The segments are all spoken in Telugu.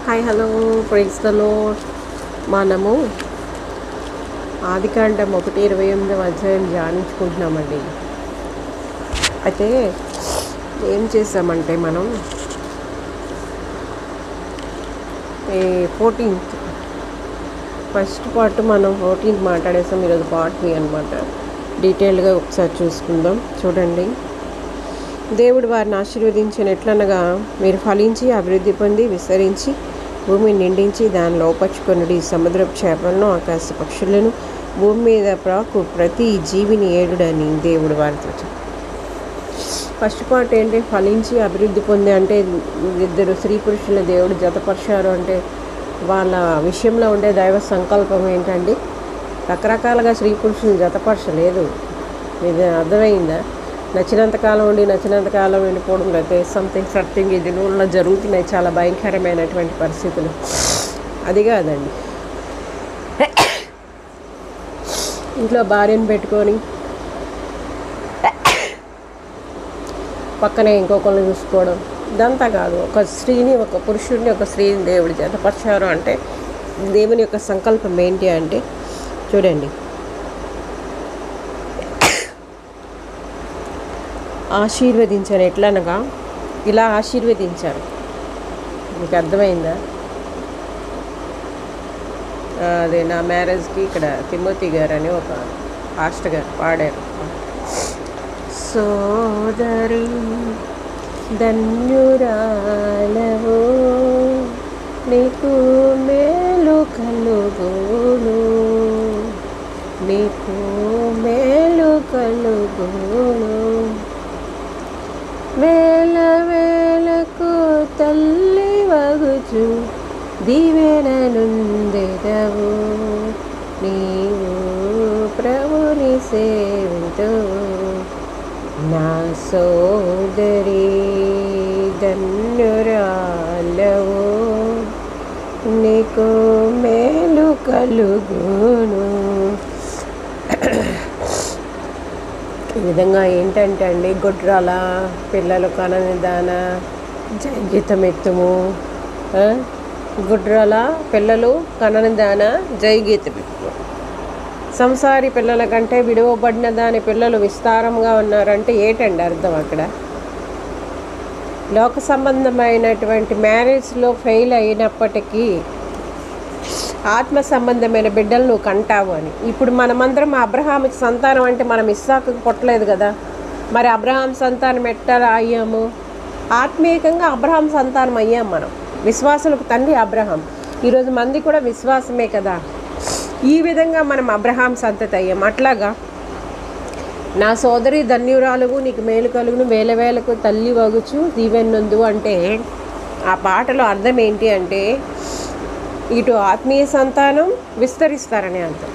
Hi hello praise the lord మనము ఆదికాండం ఒకటి ఇరవై ఎనిమిదవ అధ్యాయం ధ్యానించుకుంటున్నామండి అయితే ఏం చేసామంటే మనం ఈ ఫోర్టీన్త్ ఫస్ట్ పార్ట్ మనం ఫోర్టీన్త్ మాట్లాడేసాం ఈరోజు పార్ట్ బి అనమాట డీటెయిల్గా ఒకసారి చూసుకుందాం చూడండి దేవుడు వారిని ఆశీర్వదించిన ఎట్లనగా మీరు ఫలించి అభివృద్ధి పొంది విస్తరించి భూమిని నిండించి దానిలో లోపరుచుకొనుడి సముద్రపు చేపలను ఆకాశ పక్షులను భూమి మీద ప్రాకు ప్రతి జీవిని ఏడుడని దేవుడు వారితో చెప్పాడు. ఫస్ట్ పార్ట్ ఏంటి ఫలించి అభివృద్ధి పొంది అంటే ఇద్దరు స్త్రీ పురుషుల దేవుడు జతపరిచారు అంటే వాళ్ళ విషయంలో ఉండే దైవ సంకల్పం ఏంటండి రకరకాలుగా స్త్రీ పురుషులను జతపరచలేదు ఇది అర్థమైందా నచ్చినంత కాలం ఉండి నచ్చినంత కాలం వెళ్ళిపోవడం లేకపోతే సంథింగ్ సంథింగ్ ఇది నూనెలో జరుగుతున్నాయి చాలా భయంకరమైనటువంటి పరిస్థితులు అది కాదండి ఇంట్లో భార్యను పెట్టుకొని పక్కనే ఇంకొకరిని చూసుకోవడం ఇదంతా కాదు ఒక స్త్రీని ఒక పురుషుడిని ఒక స్త్రీని దేవుడు జతపరిచారు అంటే దేవుని యొక్క సంకల్పం ఏంటి అంటే చూడండి ఆశీర్వదించాను ఎట్లనగా ఇలా ఆశీర్వదించారు మీకు అర్థమైందా ఆ, అదే నా మ్యారేజ్కి ఇక్కడ తిమ్మతి గారు అని ఒక పాస్టర్ గారు పాడారు సోదరి ధన్యురాలవు నీకు మేలు కలుగును నీకు మేలు కలుగును వేల వేలకు తల్లి వగుచు దీవెననుందెదవు నీవు ప్రభుని సేవింతువు నా సోదరి ధన్యురాలవు నీకు మేలు కలుగును ఈ విధంగా ఏంటంటే అండి గొడ్రాల పిల్లలు కనని దాన జైగీతం ఎత్తుము ఆ? గుడ్రాల పిల్లలు కనని దాన జైగీతం ఎత్తుము సంసారి పిల్లల కంటే విడువబడిన దాని పిల్లలు విస్తారంగా ఉన్నారంటే ఏంటండి అర్థం అక్కడ లోక సంబంధమైనటువంటి మ్యారేజ్లో ఫెయిల్ అయినప్పటికీ ఆత్మ సంబంధమైన బిడ్డలు నువ్వు కంటావు అని ఇప్పుడు మనమందరం అబ్రహాంకి సంతానం అంటే మనం ఇస్సాకు పుట్టలేదు కదా మరి అబ్రహాం సంతానం ఎట్లా అయ్యాము ఆత్మీయంగా అబ్రహాం సంతానం అయ్యాం మనం విశ్వాసులకు తండ్రి అబ్రహాం ఈరోజు మంది కూడా విశ్వాసమే కదా ఈ విధంగా మనం అబ్రహాం సంతతి అయ్యాం అట్లాగా నా సోదరి ధన్యురాలుగు నీకు మేలు కలుగును వేల వేలకు తల్లి వగుచు దీవెన్నందు అంటే ఆ పాటలో అర్థం ఏంటి అంటే ఇటు ఆత్మీయ సంతానం విస్తరిస్తారని అర్థం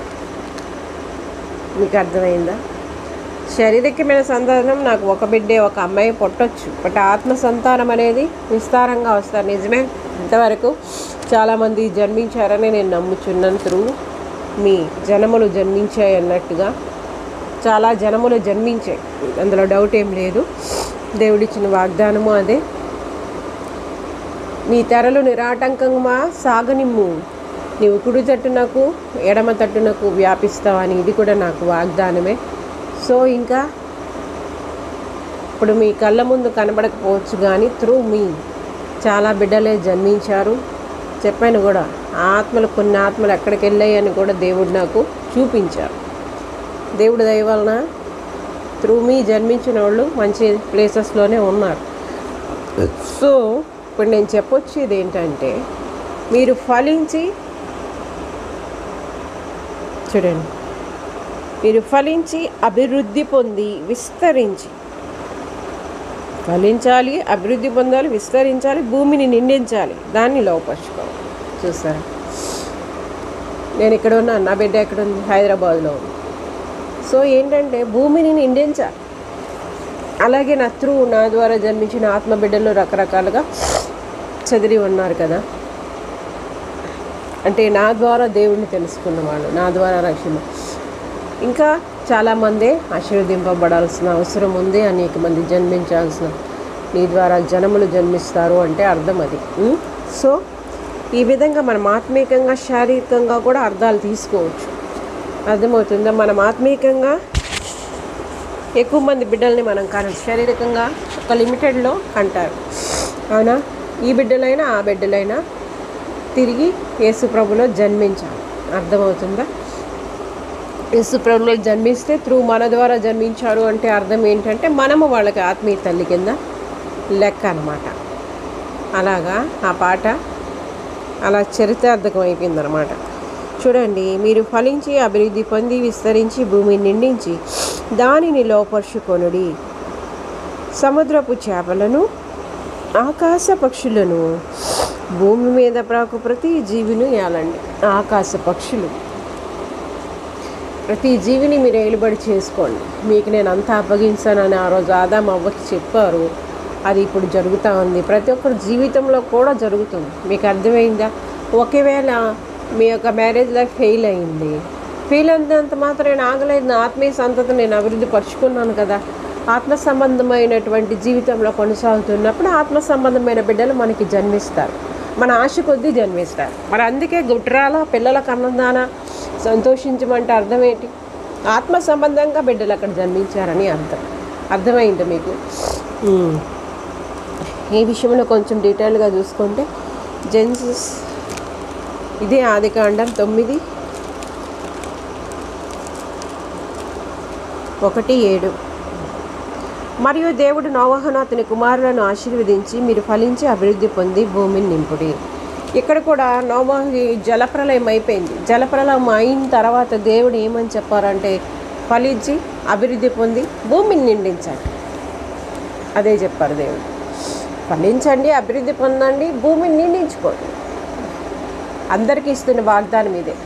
మీకు అర్థమైందా శారీరకమైన సంతానం నాకు ఒక బిడ్డే ఒక అమ్మాయి పుట్టొచ్చు బట్ ఆత్మ సంతానం అనేది విస్తారంగా వస్తారు నిజమే ఇంతవరకు చాలామంది జన్మించారని నేను నమ్ముచున్నాను త్రూ మీ జనములు జన్మించాయి అన్నట్టుగా చాలా జనములు జన్మించాయి అందులో డౌట్ ఏం లేదు దేవుడిచ్చిన వాగ్దానము అదే నీ తెరలు నిరాటంకంగా సాగనిమ్ము నీవు కుడి తట్టునకు ఎడమ తట్టునకు వ్యాపిస్తావని ఇది కూడా నాకు వాగ్దానమే సో ఇంకా ఇప్పుడు మీ కళ్ళ ముందు కనబడకపోవచ్చు కానీ త్రూ మీ చాలా బిడ్డలే జన్మించారు చెప్పాను కూడా ఆ ఆత్మలు కొన్ని ఆత్మలు ఎక్కడికి వెళ్ళాయి అని కూడా దేవుడు నాకు చూపించారు దేవుడు దయ వలన త్రూ మీ జన్మించిన వాళ్ళు మంచి ప్లేసెస్లోనే ఉన్నారు సో ఇప్పుడు నేను చెప్పొచ్చేది ఏంటంటే మీరు ఫలించి చూడండి మీరు ఫలించి అభివృద్ధి పొంది విస్తరించి ఫలించాలి అభివృద్ధి పొందాలి విస్తరించాలి భూమిని నిండించాలి దాన్ని లోపరుచుకోవాలి చూసారా నేను ఇక్కడ ఉన్నాను నా బిడ్డ ఎక్కడ ఉంది హైదరాబాద్లో ఉంది సో ఏంటంటే భూమిని నిండించాలి అలాగే నా త్రూ నా ద్వారా జన్మించిన ఆత్మ బిడ్డలు రకరకాలుగా చదివి ఉన్నారు కదా అంటే నా ద్వారా దేవుణ్ణి తెలుసుకున్న వాళ్ళు నా ద్వారా రక్షణ ఇంకా చాలామంది ఆశీర్వదింపబడాల్సిన అవసరం ఉంది అనేక మంది జన్మించాల్సిన నీ ద్వారా జనములు జన్మిస్తారు అంటే అర్థం అది ఉం? సో ఈ విధంగా మనం ఆత్మీయంగా శారీరకంగా కూడా అర్థాలు తీసుకోవచ్చు అర్థమవుతుందా మనం ఆత్మీయంగా ఎక్కువ మంది బిడ్డల్ని మనం కానీ శారీరకంగా ఒక లిమిటెడ్లో అంటారు అవునా ఈ బిడ్డలైనా ఆ బిడ్డలైనా తిరిగి యేసు ప్రభులో జన్మించాలి అర్థమవుతుందా యేసు ప్రభులో జన్మిస్తే త్రూ మన ద్వారా జన్మించారు అంటే అర్థం ఏంటంటే మనము వాళ్ళకి ఆత్మీయ తల్లి కింద లెక్క అన్నమాట అలాగా ఆ పాట అలా చరిత్రార్థకం అయిపోయిందనమాట చూడండి మీరు ఫలించి అభివృద్ధి పొంది విస్తరించి భూమిని నిండించి దానిని లోపరుచుకొనుడి సముద్రపు చేపలను ఆకాశ పక్షులను భూమి మీద ప్రాకు ప్రతి జీవిని ఏలండి ఆకాశ పక్షులు ప్రతి జీవిని మీరు ఏలుబడి చేసుకోండి మీకు నేను అంతా అప్పగించానని ఆ రోజు ఆదాం అవ్వకి చెప్పారు అది ఇప్పుడు జరుగుతూ ఉంది ప్రతి ఒక్కరి జీవితంలో కూడా జరుగుతుంది మీకు అర్థమైందా ఒకవేళ మీ యొక్క మ్యారేజ్ లైఫ్ ఫెయిల్ అయింది ఫెయిల్ అయినంత మాత్రం నేను ఆగలేదు నా ఆత్మీయ సంతతి నేను అభివృద్ధి పరుచుకున్నాను కదా ఆత్మ సంబంధమైనటువంటి జీవితంలో కొనసాగుతున్నప్పుడు ఆత్మ సంబంధమైన బిడ్డలు మనకి జన్మిస్తారు మన ఆశ కొద్దీ జన్మిస్తారు మరి అందుకే గుట్రాల పిల్లలకు అన్నదాన సంతోషించమంటే అర్థం ఏంటి ఆత్మ సంబంధంగా బిడ్డలు అక్కడ జన్మించారని అర్థం అర్థమైంది మీకు ఉమ్. ఈ విషయంలో కొంచెం డీటెయిల్గా చూసుకుంటే జెన్సస్ ఇదే ఆదికాండం తొమ్మిది ఒకటి ఏడు మరియు దేవుడు నోవహను అతని కుమారులను ఆశీర్వదించి మీరు ఫలించి అభివృద్ధి పొంది భూమిని నింపుడి ఇక్కడ కూడా నోవాహి జలప్రలయం అయిపోయింది జలప్రలయం అయిన తర్వాత దేవుడు ఏమని చెప్పారంటే ఫలించి అభివృద్ధి పొంది భూమిని నిండించాలి అదే చెప్పారు దేవుడు ఫలించండి అభివృద్ధి పొందండి భూమిని నిండించుకోండి అందరికీ ఇస్తున్న వాగ్దానం ఇదే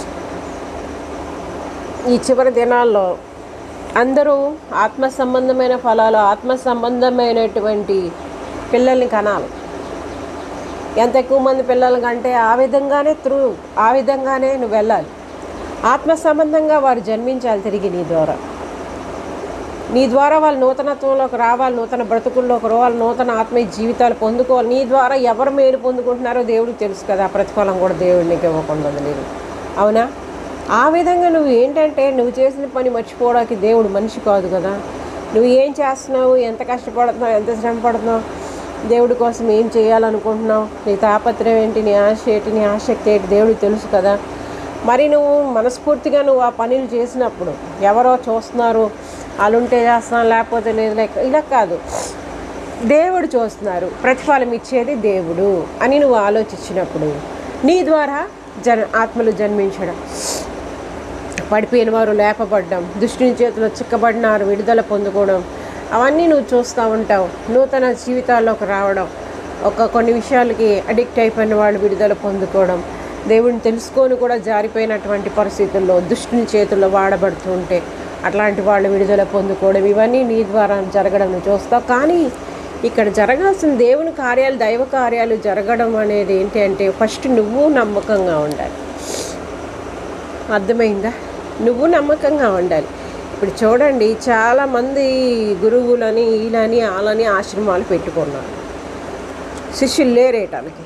ఈ చివరి దినాల్లో అందరూ ఆత్మ సంబంధమైన ఫలాలు ఆత్మ సంబంధమైనటువంటి పిల్లల్ని కనాలి ఎంత ఎక్కువ మంది పిల్లలు కంటే ఆ విధంగానే త్రూ ఆ విధంగానే నువ్వు వెళ్ళాలి ఆత్మ సంబంధంగా వారు జన్మించాలి తిరిగి నీ ద్వారా నీ ద్వారా వాళ్ళు నూతనత్వంలోకి రావాలి నూతన బ్రతుకుల్లోకి రావాలి నూతన ఆత్మీయ జీవితాలు పొందుకోవాలి నీ ద్వారా ఎవరు మేలు పొందుకుంటున్నారో దేవుడికి తెలుసు కదా ఆ ప్రతిఫలం కూడా దేవుడు నీకు ఇవ్వకుండా లేదు అవునా ఆ విధంగా నువ్వు ఏంటంటే నువ్వు చేసిన పని మర్చిపోవడానికి దేవుడు మనిషి కాదు కదా నువ్వు ఏం చేస్తున్నావు ఎంత కష్టపడుతున్నావు ఎంత శ్రమ పడుతున్నావు దేవుడి కోసం ఏం చేయాలనుకుంటున్నావు నీ తాపత్రయం ఏంటి నీ ఆశ ఏంటి నీ ఆసక్తి ఏంటి దేవుడికి తెలుసు కదా మరి నువ్వు మనస్ఫూర్తిగా నువ్వు ఆ పనులు చేసినప్పుడు ఎవరో చూస్తున్నారు వాళ్ళు ఉంటే చేస్తున్నాను లేకపోతే లేదు లేక ఇలా కాదు దేవుడు చూస్తున్నారు ప్రతిఫలం ఇచ్చేది దేవుడు అని నువ్వు ఆలోచించినప్పుడు నీ ద్వారా జన ఆత్మలు జన్మించడం పడిపోయిన వారు లేపబడ్డం దుష్టుని చేతిలో చిక్కబడినారు విడుదల పొందుకోవడం అవన్నీ నువ్వు చూస్తూ ఉంటావు నూతన జీవితాల్లోకి రావడం ఒక కొన్ని విషయాలకి అడిక్ట్ అయిపోయిన వాళ్ళు విడుదల పొందుకోవడం దేవుడిని తెలుసుకొని కూడా జారిపోయినటువంటి పరిస్థితుల్లో దుష్టుని చేతుల్లో వాడబడుతూ ఉంటే అట్లాంటి వాళ్ళు విడుదల పొందుకోవడం ఇవన్నీ నీ ద్వారా జరగడం నువ్వు చూస్తావు కానీ ఇక్కడ జరగాల్సిన దేవుని కార్యాలు దైవ కార్యాలు జరగడం అనేది ఏంటి అంటే ఫస్ట్ నువ్వు నమ్మకంగా ఉండాలి అర్థమైందా నువ్వు నమ్మకంగా ఉండాలి ఇప్పుడు చూడండి చాలామంది గురువులని వీళ్ళని వాళ్ళని ఆశ్రమాలు పెట్టుకున్నారు శిష్యులు లేరేటానికి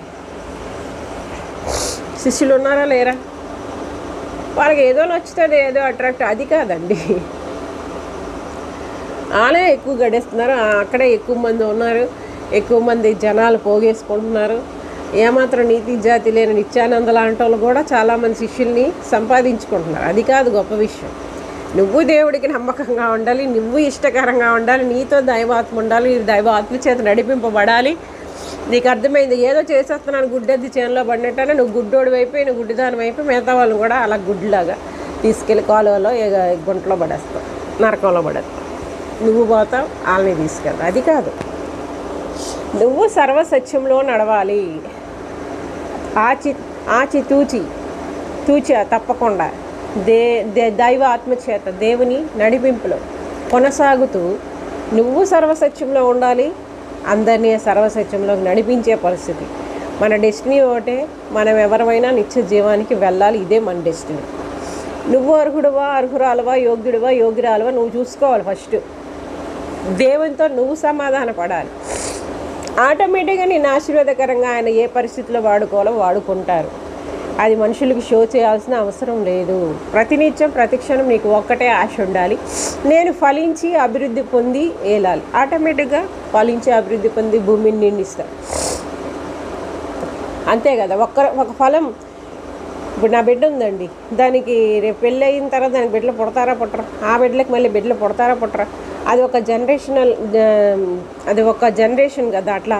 శిష్యులు ఉన్నారా లేరా వాళ్ళకి ఏదో నచ్చుతుంది ఏదో అట్రాక్ట్ అది కాదండి వాళ్ళే ఎక్కువ గడిస్తున్నారు అక్కడే ఎక్కువ మంది ఉన్నారు ఎక్కువ మంది జనాలు పోగేసుకుంటున్నారు ఏమాత్రం నీతి జాతి లేని నిత్యానంద లాంటి వాళ్ళు కూడా చాలామంది శిష్యుల్ని సంపాదించుకుంటున్నారు అది కాదు గొప్ప విషయం నువ్వు దేవుడికి నమ్మకంగా ఉండాలి నువ్వు ఇష్టకరంగా ఉండాలి నీతో దైవాత్మ ఉండాలి ఈ దైవాత్మ చేత నడిపింపబడాలి నీకు అర్థమైంది ఏదో చేసేస్తున్నాను గుడ్డెద్ది చేనులో పడినట్టనే నువ్వు గుడ్డోడు అయిపోయి నువ్వు గుడ్డిదానం అయిపోయి మిగతా వాళ్ళని కూడా అలా గుడ్లాగా తీసుకెళ్ళి కాలువలో ఏ గుంటలో పడేస్తావు నరకంలో పడేస్తావు నువ్వు పోతావు వాళ్ళని తీసుకెళ్తావు అది కాదు నువ్వు సర్వసత్యంలో నడవాలి ఆచి ఆచి తూచి తూచి తప్పకుండా దే దే దైవ ఆత్మచేత దేవుని నడిపింపులో కొనసాగుతూ నువ్వు సర్వసత్యంలో ఉండాలి అందరినీ సర్వసత్యంలో నడిపించే పరిస్థితి మన డెస్టినీ ఒకటే మనం ఎవరమైనా నిత్య జీవానికి వెళ్ళాలి ఇదే మన డెస్టినీ నువ్వు అర్హుడువా అర్హురాలువా యోగ్యుడువా యోగ్యురాలువా నువ్వు చూసుకోవాలి ఫస్ట్ దేవునితో నువ్వు సమాధాన పడాలి ఆటోమేటిక్గా నేను ఆశీర్వాదకరంగా ఆయన ఏ పరిస్థితిలో వాడుకోవాలో వాడుకుంటారు అది మనుషులకు షో చేయాల్సిన అవసరం లేదు ప్రతినిత్యం ప్రతిక్షణం నీకు ఒక్కటే ఆశ ఉండాలి నేను ఫలించి అభివృద్ధి పొంది ఏలాలి ఆటోమేటిక్గా ఫలించి అభివృద్ధి పొంది భూమిని నిండిస్తాను అంతే కదా ఒక్క ఒక ఫలం ఇప్పుడు నా బిడ్డ ఉందండి దానికి రేపు పెళ్ళి అయిన తర్వాత దానికి బిడ్డలు పుడతారా పుట్టరా ఆ బిడ్డలకు మళ్ళీ బిడ్డలు పుడతారా పుట్టరా అది ఒక జనరేషనల్ అది ఒక జనరేషన్ కదా అట్లా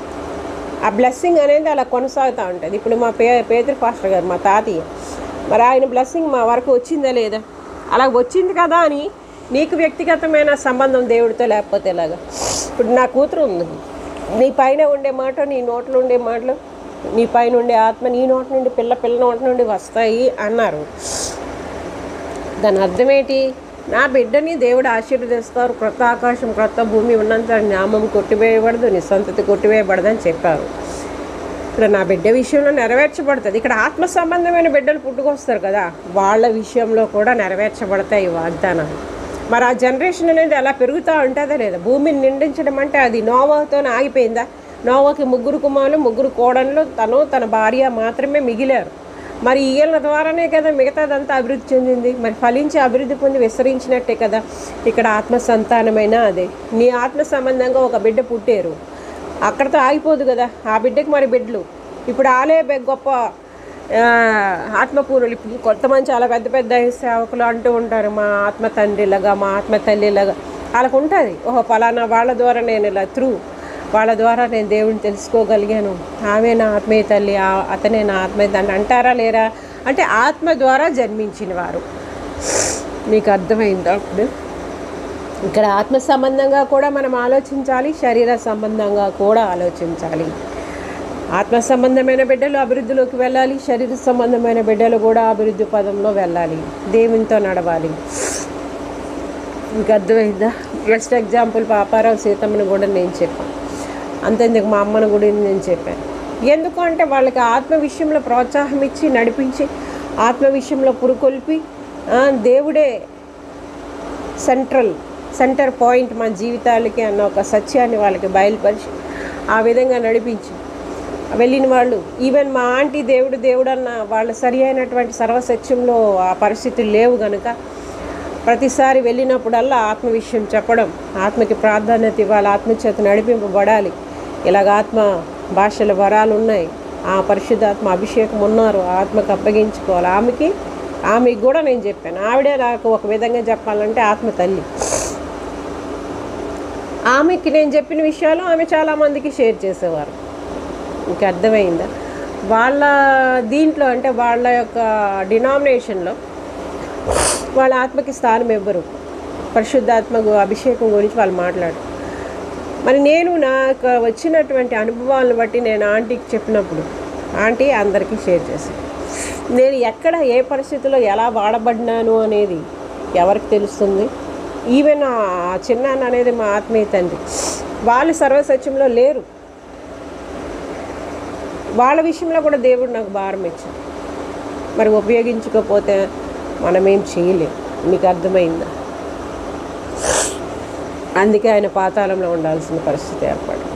ఆ బ్లెస్సింగ్ అనేది అలా కొనసాగుతూ ఉంటుంది ఇప్పుడు మా పే పేదరి పాస్టర్ గారు మా తాతయ్య మరి ఆయన బ్లెస్సింగ్ మా వరకు వచ్చిందా లేదా అలా వచ్చింది కదా అని నీకు వ్యక్తిగతమైన సంబంధం దేవుడితో లేకపోతే ఎలాగా ఇప్పుడు నా కూతురు ఉంది నీ పైన ఉండే మాట నీ నోట్లో ఉండే మాటలు నీ పైన ఉండే ఆత్మ నీ నోటి నుండి పిల్ల పిల్ల నోటి నుండి వస్తాయి అన్నారు దాని అర్థం ఏంటి నా బిడ్డని దేవుడు ఆశీర్వదిస్తారు క్రొత్త ఆకాశం క్రొత్త భూమి ఉన్నంత నామం కొట్టివేయబడదు నీ సంతతి కొట్టివేయబడదు అని చెప్పారు ఇక్కడ నా బిడ్డ విషయంలో నెరవేర్చబడుతుంది ఇక్కడ ఆత్మ సంబంధమైన బిడ్డలు పుట్టుకొస్తారు కదా వాళ్ళ విషయంలో కూడా నెరవేర్చబడతాయి ఈ వాగ్దానాలు మరి ఆ జనరేషన్ అనేది అలా పెరుగుతూ ఉంటుందా లేదా భూమిని నిండించడం అంటే అది నోవాతో ఆగిపోయిందా నోవాకి ముగ్గురు కుమారులు ముగ్గురు కోడళ్ళు తను తన భార్య మాత్రమే మిగిలారు మరి ఈయన ద్వారానే కదా మిగతాదంతా అభివృద్ధి చెందింది మరి ఫలించి అభివృద్ధి పొంది విస్తరించినట్టే కదా ఇక్కడ ఆత్మ సంతానమైన అదే నీ ఆత్మ సంబంధంగా ఒక బిడ్డ పుట్టారు అక్కడితో ఆగిపోదు కదా ఆ బిడ్డకి మరి బిడ్డలు ఇప్పుడు ఆలే బె- గొప్ప ఆ, ఆత్మపూర్ణులు ఇప్పుడు కొంతమంది చాలా పెద్ద పెద్ద సేవకులు అంటూ ఉంటారు మా ఆత్మ తండ్రిలాగా మా ఆత్మ తల్లిలాగా వాళ్ళకు ఉంటుంది ఓహో పలానా వాళ్ళ ద్వారా నేను ఇలా త్రూ వాళ్ళ ద్వారా నేను దేవుడిని తెలుసుకోగలిగాను ఆమె నా ఆత్మీయ తల్లి ఆ- అతనే నా ఆత్మీయ తండ్రి అంటారా లేరా అంటే ఆత్మ ద్వారా జన్మించిన వారు మీకు అర్థమైందా ఇప్పుడు ఇక్కడ ఆత్మ సంబంధంగా కూడా మనం ఆలోచించాలి శరీర సంబంధంగా కూడా ఆలోచించాలి ఆత్మ సంబంధమైన బిడ్డలు అభివృద్ధిలోకి వెళ్ళాలి శరీర సంబంధమైన బిడ్డలు కూడా అభివృద్ధి పదంలో వెళ్ళాలి దేవునితో నడవాలి మీకు అర్థమైందా బెస్ట్ ఎగ్జాంపుల్ పాపారావు సీతమ్మని కూడా నేను చెప్పాను అంతేందుకు మా అమ్మని కూడా నేను చెప్పాను ఎందుకు అంటే వాళ్ళకి ఆత్మ విషయంలో ప్రోత్సాహం ఇచ్చి నడిపించి ఆత్మ విషయంలో పురుకొల్పి ఆ, దేవుడే సెంట్రల్ సెంటర్ పాయింట్ మా జీవితాలకి అన్న ఒక సత్యాన్ని వాళ్ళకి బయలుపరిచి ఆ విధంగా నడిపించి వెళ్ళిన వాళ్ళు ఈవెన్ మా ఆంటీ దేవుడు దేవుడు అన్న వాళ్ళ సరి అయినటువంటి సర్వసత్యంలో ఆ పరిస్థితులు లేవు కనుక ప్రతిసారి వెళ్ళినప్పుడల్లా ఆత్మ విషయం చెప్పడం ఆత్మకి ప్రాధాన్యత ఇవ్వాలి ఆత్మచేత నడిపింపబడాలి ఇలాగ ఆత్మ భాషల వరాలు ఉన్నాయి ఆ పరిశుద్ధాత్మ అభిషేకం ఉన్నారు ఆ ఆత్మకు అప్పగించుకోవాలి ఆమెకి ఆమెకి కూడా నేను చెప్పాను ఆవిడే నాకు ఒక విధంగా చెప్పాలంటే ఆత్మ తల్లి ఆమెకి నేను చెప్పిన విషయాలు ఆమె చాలామందికి షేర్ చేసేవారు మీకు అర్థమైందా వాళ్ళ దీంట్లో అంటే వాళ్ళ యొక్క డినామినేషన్లో వాళ్ళ ఆత్మకి స్థానం ఇవ్వరు పరిశుద్ధాత్మ గు- అభిషేకం గురించి వాళ్ళు మాట్లాడు మరి నేను నాకు వచ్చినటువంటి అనుభవాలను బట్టి నేను ఆంటీకి చెప్పినప్పుడు ఆంటీ అందరికీ షేర్ చేశాను నేను ఎక్కడ ఏ పరిస్థితిలో ఎలా వాడబడినాను అనేది ఎవరికి తెలుస్తుంది ఈవెన్ ఆ చిన్నాన్న అనేది మా ఆత్మీయ తండ్రి వాళ్ళు సర్వసత్యంలో లేరు వాళ్ళ విషయంలో కూడా దేవుడు నాకు భారం ఇచ్చాడు మరి ఉపయోగించకపోతే మనం ఏం చేయలేం మీకు అర్థమైందా అందుకే ఆయన పాతాళంలో ఉండాల్సిన పరిస్థితి ఏర్పడింది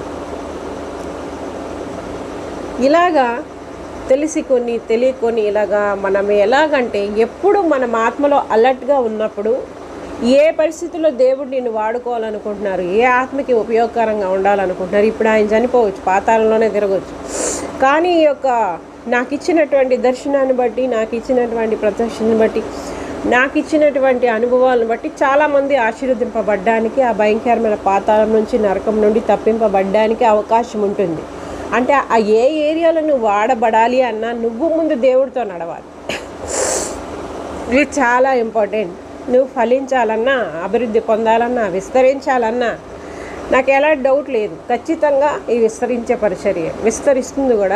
ఇలాగా తెలిసి కొన్ని తెలియకొని ఇలాగా మనం ఎలాగంటే ఎప్పుడు మనం ఆత్మలో అలర్ట్గా ఉన్నప్పుడు ఏ పరిస్థితుల్లో దేవుడు నిన్ను వాడుకోవాలనుకుంటున్నారు ఏ ఆత్మకి ఉపయోగకరంగా ఉండాలనుకుంటున్నారు ఇప్పుడు ఆయన చనిపోవచ్చు పాతాళంలోనే తిరగవచ్చు కానీ ఈ యొక్క నాకు ఇచ్చినటువంటి దర్శనాన్ని బట్టి నాకు ఇచ్చినటువంటి ప్రదర్శనని బట్టి నాకు ఇచ్చినటువంటి అనుభవాలను బట్టి చాలామంది ఆశీర్వదింపబడ్డానికి ఆ భయంకరమైన పాతాళం నుంచి నరకం నుండి తప్పింపబడ్డానికి అవకాశం ఉంటుంది అంటే ఆ ఏ ఏరియాలో నువ్వు వాడబడాలి అన్నా నువ్వు ముందు దేవుడితో నడవాలి ఇది చాలా ఇంపార్టెంట్ నువ్వు ఫలించాలన్నా అభివృద్ధి పొందాలన్నా విస్తరించాలన్నా నాకు ఎలా డౌట్ లేదు ఖచ్చితంగా ఈ విస్తరించే పరిచర్య విస్తరిస్తుంది కూడా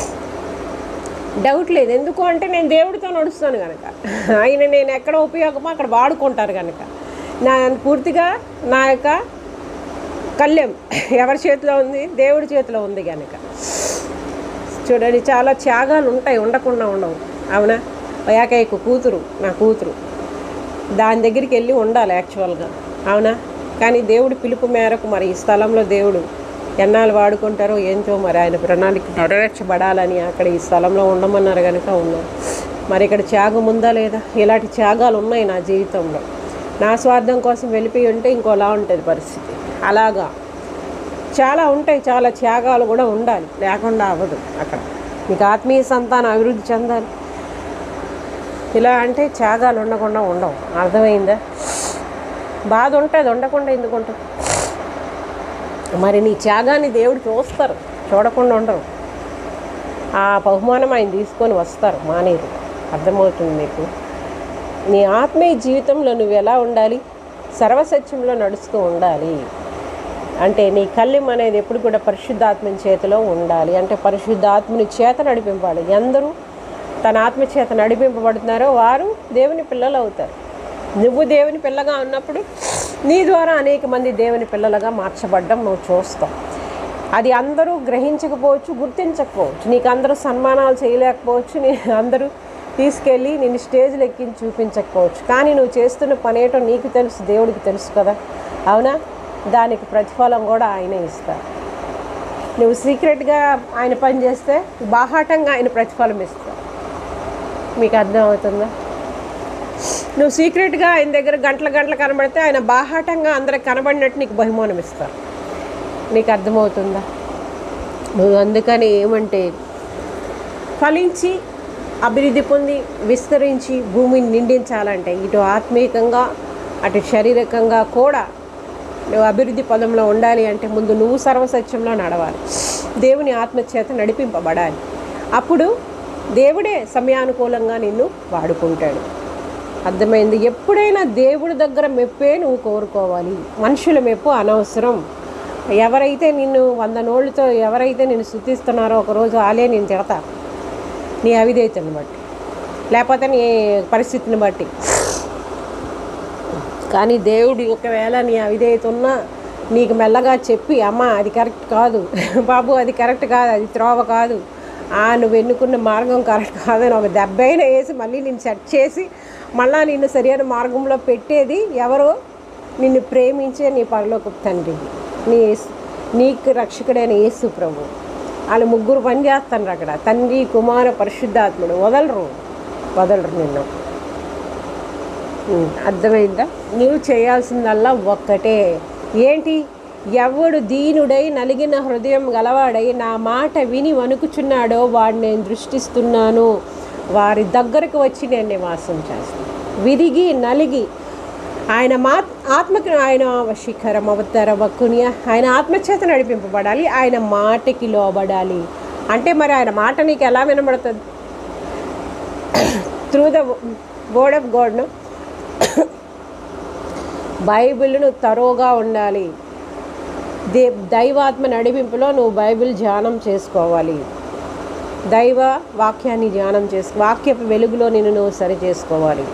డౌట్ లేదు ఎందుకు అంటే నేను దేవుడితో నడుస్తాను కనుక ఆయన నేను ఎక్కడ ఉపయోగమో అక్కడ వాడుకుంటారు కనుక నా పూర్తిగా నా యొక్క కళ్యం ఎవరి చేతిలో ఉంది దేవుడి చేతిలో ఉంది కనుక చూడండి చాలా త్యాగాలు ఉంటాయి ఉండకుండా ఉండవు అవునా ఏకైక కూతురు నా కూతురు దాని దగ్గరికి వెళ్ళి ఉండాలి యాక్చువల్గా అవునా కానీ దేవుడి పిలుపు మేరకు మరి ఈ స్థలంలో దేవుడు ఎన్నాళ్ళు వాడుకుంటారో ఏంటో మరి ఆయన ప్రణాళిక నెరవేర్చబడాలని అక్కడ ఈ స్థలంలో ఉండమన్నారు కనుక ఉన్నారు మరి ఇక్కడ త్యాగం ఉందా లేదా ఇలాంటి త్యాగాలు ఉన్నాయి నా జీవితంలో నా స్వార్థం కోసం వెళ్ళిపోయి ఉంటే ఇంకోలా ఉంటుంది పరిస్థితి అలాగా చాలా ఉంటాయి చాలా త్యాగాలు కూడా ఉండాలి లేకుండా అవ్వదు అక్కడ మీకు ఆత్మీయ సంతానం అభివృద్ధి చెందాలి ఇలా అంటే త్యాగాలు ఉండకుండా ఉండవు అర్థమైందా బాధ ఉంటుంది ఉండకుండా ఎందుకు ఉంటుంది మరి నీ త్యాగాన్ని దేవుడు చూస్తారు చూడకుండా ఉండరు ఆ బహుమానం ఆయన తీసుకొని వస్తారు మానేరు అర్థమవుతుంది మీకు నీ ఆత్మీయ జీవితంలో నువ్వు ఎలా ఉండాలి సర్వసత్యంలో నడుస్తూ ఉండాలి అంటే నీ కళ్ళెం అనేది ఎప్పుడు కూడా పరిశుద్ధాత్మని చేతిలో ఉండాలి అంటే పరిశుద్ధాత్మని చేత నడిపింపాలి ఎందరూ తన ఆత్మ చేత నడిపింపబడుతున్నారో వారు దేవుని పిల్లలు అవుతారు నువ్వు దేవుని పిల్లగా ఉన్నప్పుడు నీ ద్వారా అనేక మంది దేవుని పిల్లలుగా మార్చబడ్డం నువ్వు చూస్తావు అది అందరూ గ్రహించకపోవచ్చు గుర్తించకపోవచ్చు నీకు అందరూ సన్మానాలు చేయలేకపోవచ్చు నీ అందరూ తీసుకెళ్ళి నేను స్టేజ్లు ఎక్కించి చూపించకపోవచ్చు కానీ నువ్వు చేస్తున్న పని ఏంటో నీకు తెలుసు దేవుడికి తెలుసు కదా అవునా దానికి ప్రతిఫలం కూడా ఆయనే ఇస్తారు నువ్వు సీక్రెట్గా ఆయన పని చేస్తే బాహాటంగా ఆయన ప్రతిఫలం ఇస్తారు మీకు అర్థం అవుతుందా నువ్వు సీక్రెట్గా ఆయన దగ్గర గంటల గంటలు కనబడితే ఆయన బాహాటంగా అందరికి కనబడినట్టు నీకు బహుమానం ఇస్తారు నీకు అర్థమవుతుందా నువ్వు అందుకని ఏమంటే ఫలించి అభివృద్ధి పొంది విస్తరించి భూమిని నిండించాలంటే ఇటు ఆత్మీయంగా అటు శారీరకంగా కూడా నువ్వు అభివృద్ధి పదంలో ఉండాలి అంటే ముందు నువ్వు సర్వసత్యంలో నడవాలి దేవుని ఆత్మచేత నడిపింపబడాలి అప్పుడు దేవుడే సమయానుకూలంగా నిన్ను వాడుకుంటాడు అర్థమైంది ఎప్పుడైనా దేవుడి దగ్గర మెప్పే నువ్వు కోరుకోవాలి మనుషుల మెప్పు అనవసరం ఎవరైతే నిన్ను వంద నోళ్ళతో ఎవరైతే నిన్ను శుద్ధిస్తున్నారో ఒకరోజు ఆలే నేను తిడతా నీ అవిధేయతను బట్టి లేకపోతే నీ పరిస్థితిని బట్టి కానీ దేవుడు ఒకవేళ నీ అవిధేయత ఉన్నా నీకు మెల్లగా చెప్పి అమ్మ అది కరెక్ట్ కాదు బాబు అది కరెక్ట్ కాదు అది త్రోవ కాదు ఆ నువ్వు ఎన్నుకున్న మార్గం కరెక్ట్ కాదని ఒక దెబ్బైనా వేసి మళ్ళీ నిన్ను సెట్ చేసి మళ్ళా నిన్ను సరైన మార్గంలో పెట్టేది ఎవరో నిన్ను ప్రేమించే నీ పరలోక తండ్రి నీ యేసు- నీకు రక్షకుడైన యేసు ప్రభు వాళ్ళు ముగ్గురు పని చేస్తారు అక్కడ తండ్రి కుమార పరిశుద్ధాత్ముడు వదలరు వదలరు నిన్ను ఉమ్, అర్థమైందా నువ్వు చేయాల్సిందల్లా ఒక్కటే ఏంటి ఎవడు దీనుడై నలిగిన హృదయం గలవాడై నా మాట విని వణుకుచున్నాడో వాడిని నేను దృష్టిస్తున్నాను వారి దగ్గరకు వచ్చి నేను నివాసం చేస్తాను విరిగి నలిగి ఆయన మా ఆత్మకి ఆయన శిఖరం అవతార వక్కునియ ఆయన ఆత్మచేత నడిపింపబడాలి ఆయన మాటకి లోబడాలి అంటే మరి ఆయన మాట నీకు ఎలా వినబడుతుంది త్రూ ద వర్డ్ ఆఫ్ గాడ్ను బైబిల్ నువ్వు తరోగా ఉండాలి దే దైవాత్మ నడిపింపులో నువ్వు బైబిల్ ధ్యానం చేసుకోవాలి దైవ వాక్యాన్ని ధ్యానం చేసుకో వాక్యపు వెలుగులో నిన్ను నువ్వు సరి చేసుకోవాలి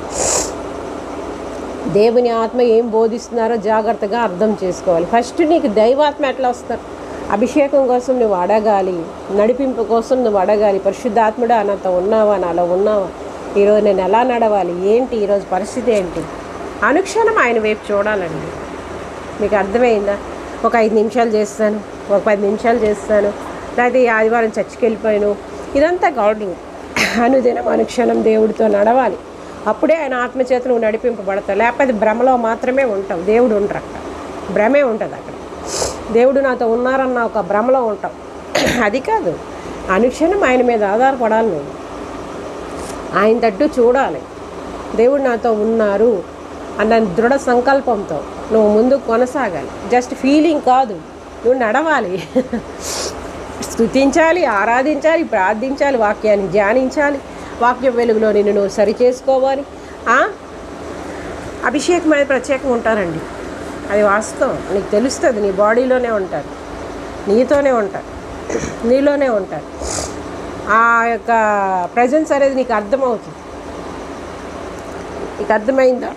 దేవుని ఆత్మ ఏం బోధిస్తున్నారో జాగ్రత్తగా అర్థం చేసుకోవాలి ఫస్ట్ నీకు దైవాత్మ ఎట్లా వస్తారు అభిషేకం కోసం నువ్వు అడగాలి నడిపింపు కోసం నువ్వు అడగాలి పరిశుద్ధాత్ముడా నాతో ఉన్నావా నాలో ఉన్నావా ఈరోజు నేను ఎలా నడవాలి ఏంటి ఈరోజు పరిస్థితి ఏంటి అనుక్షణం ఆయన వైపు చూడాలండి మీకు అర్థమైందా ఒక ఐదు నిమిషాలు చేస్తాను ఒక పది నిమిషాలు చేస్తాను లేకపోతే ఈ ఆదివారం చర్చికి వెళ్ళిపోయాను ఇదంతా గౌడింగ్ అనుదినం అనుక్షణం దేవుడితో నడవాలి అప్పుడే ఆయన ఆత్మచేత నువ్వు నడిపింపబడతావు లేకపోతే భ్రమలో మాత్రమే ఉంటావు దేవుడు ఉండరు అక్కడ భ్రమే ఉంటుంది అక్కడ దేవుడు నాతో ఉన్నారన్న ఒక భ్రమలో ఉంటావు అది కాదు అనుక్షణం ఆయన మీద ఆధారపడాలి నువ్వు ఆయన తట్టు చూడాలి దేవుడు నాతో ఉన్నారు అన్న దృఢ సంకల్పంతో నువ్వు ముందుకు కొనసాగాలి జస్ట్ ఫీలింగ్ కాదు నువ్వు నడవాలి స్తుతించాలి ఆరాధించాలి ప్రార్థించాలి వాక్యాన్ని ధ్యానించాలి వాక్య వెలుగులో నిన్ను నువ్వు సరి చేసుకోవాలి ఆ? అభిషేకం అనేది ప్రత్యేకంగా ఉంటారండి అది వాస్తవం నీకు తెలుస్తుంది నీ బాడీలోనే ఉంటారు నీతోనే ఉంటారు నీలోనే ఉంటారు ఆ యొక్క ప్రజెన్స్ అనేది నీకు అర్థమవుతుంది నీకు అర్థమైందా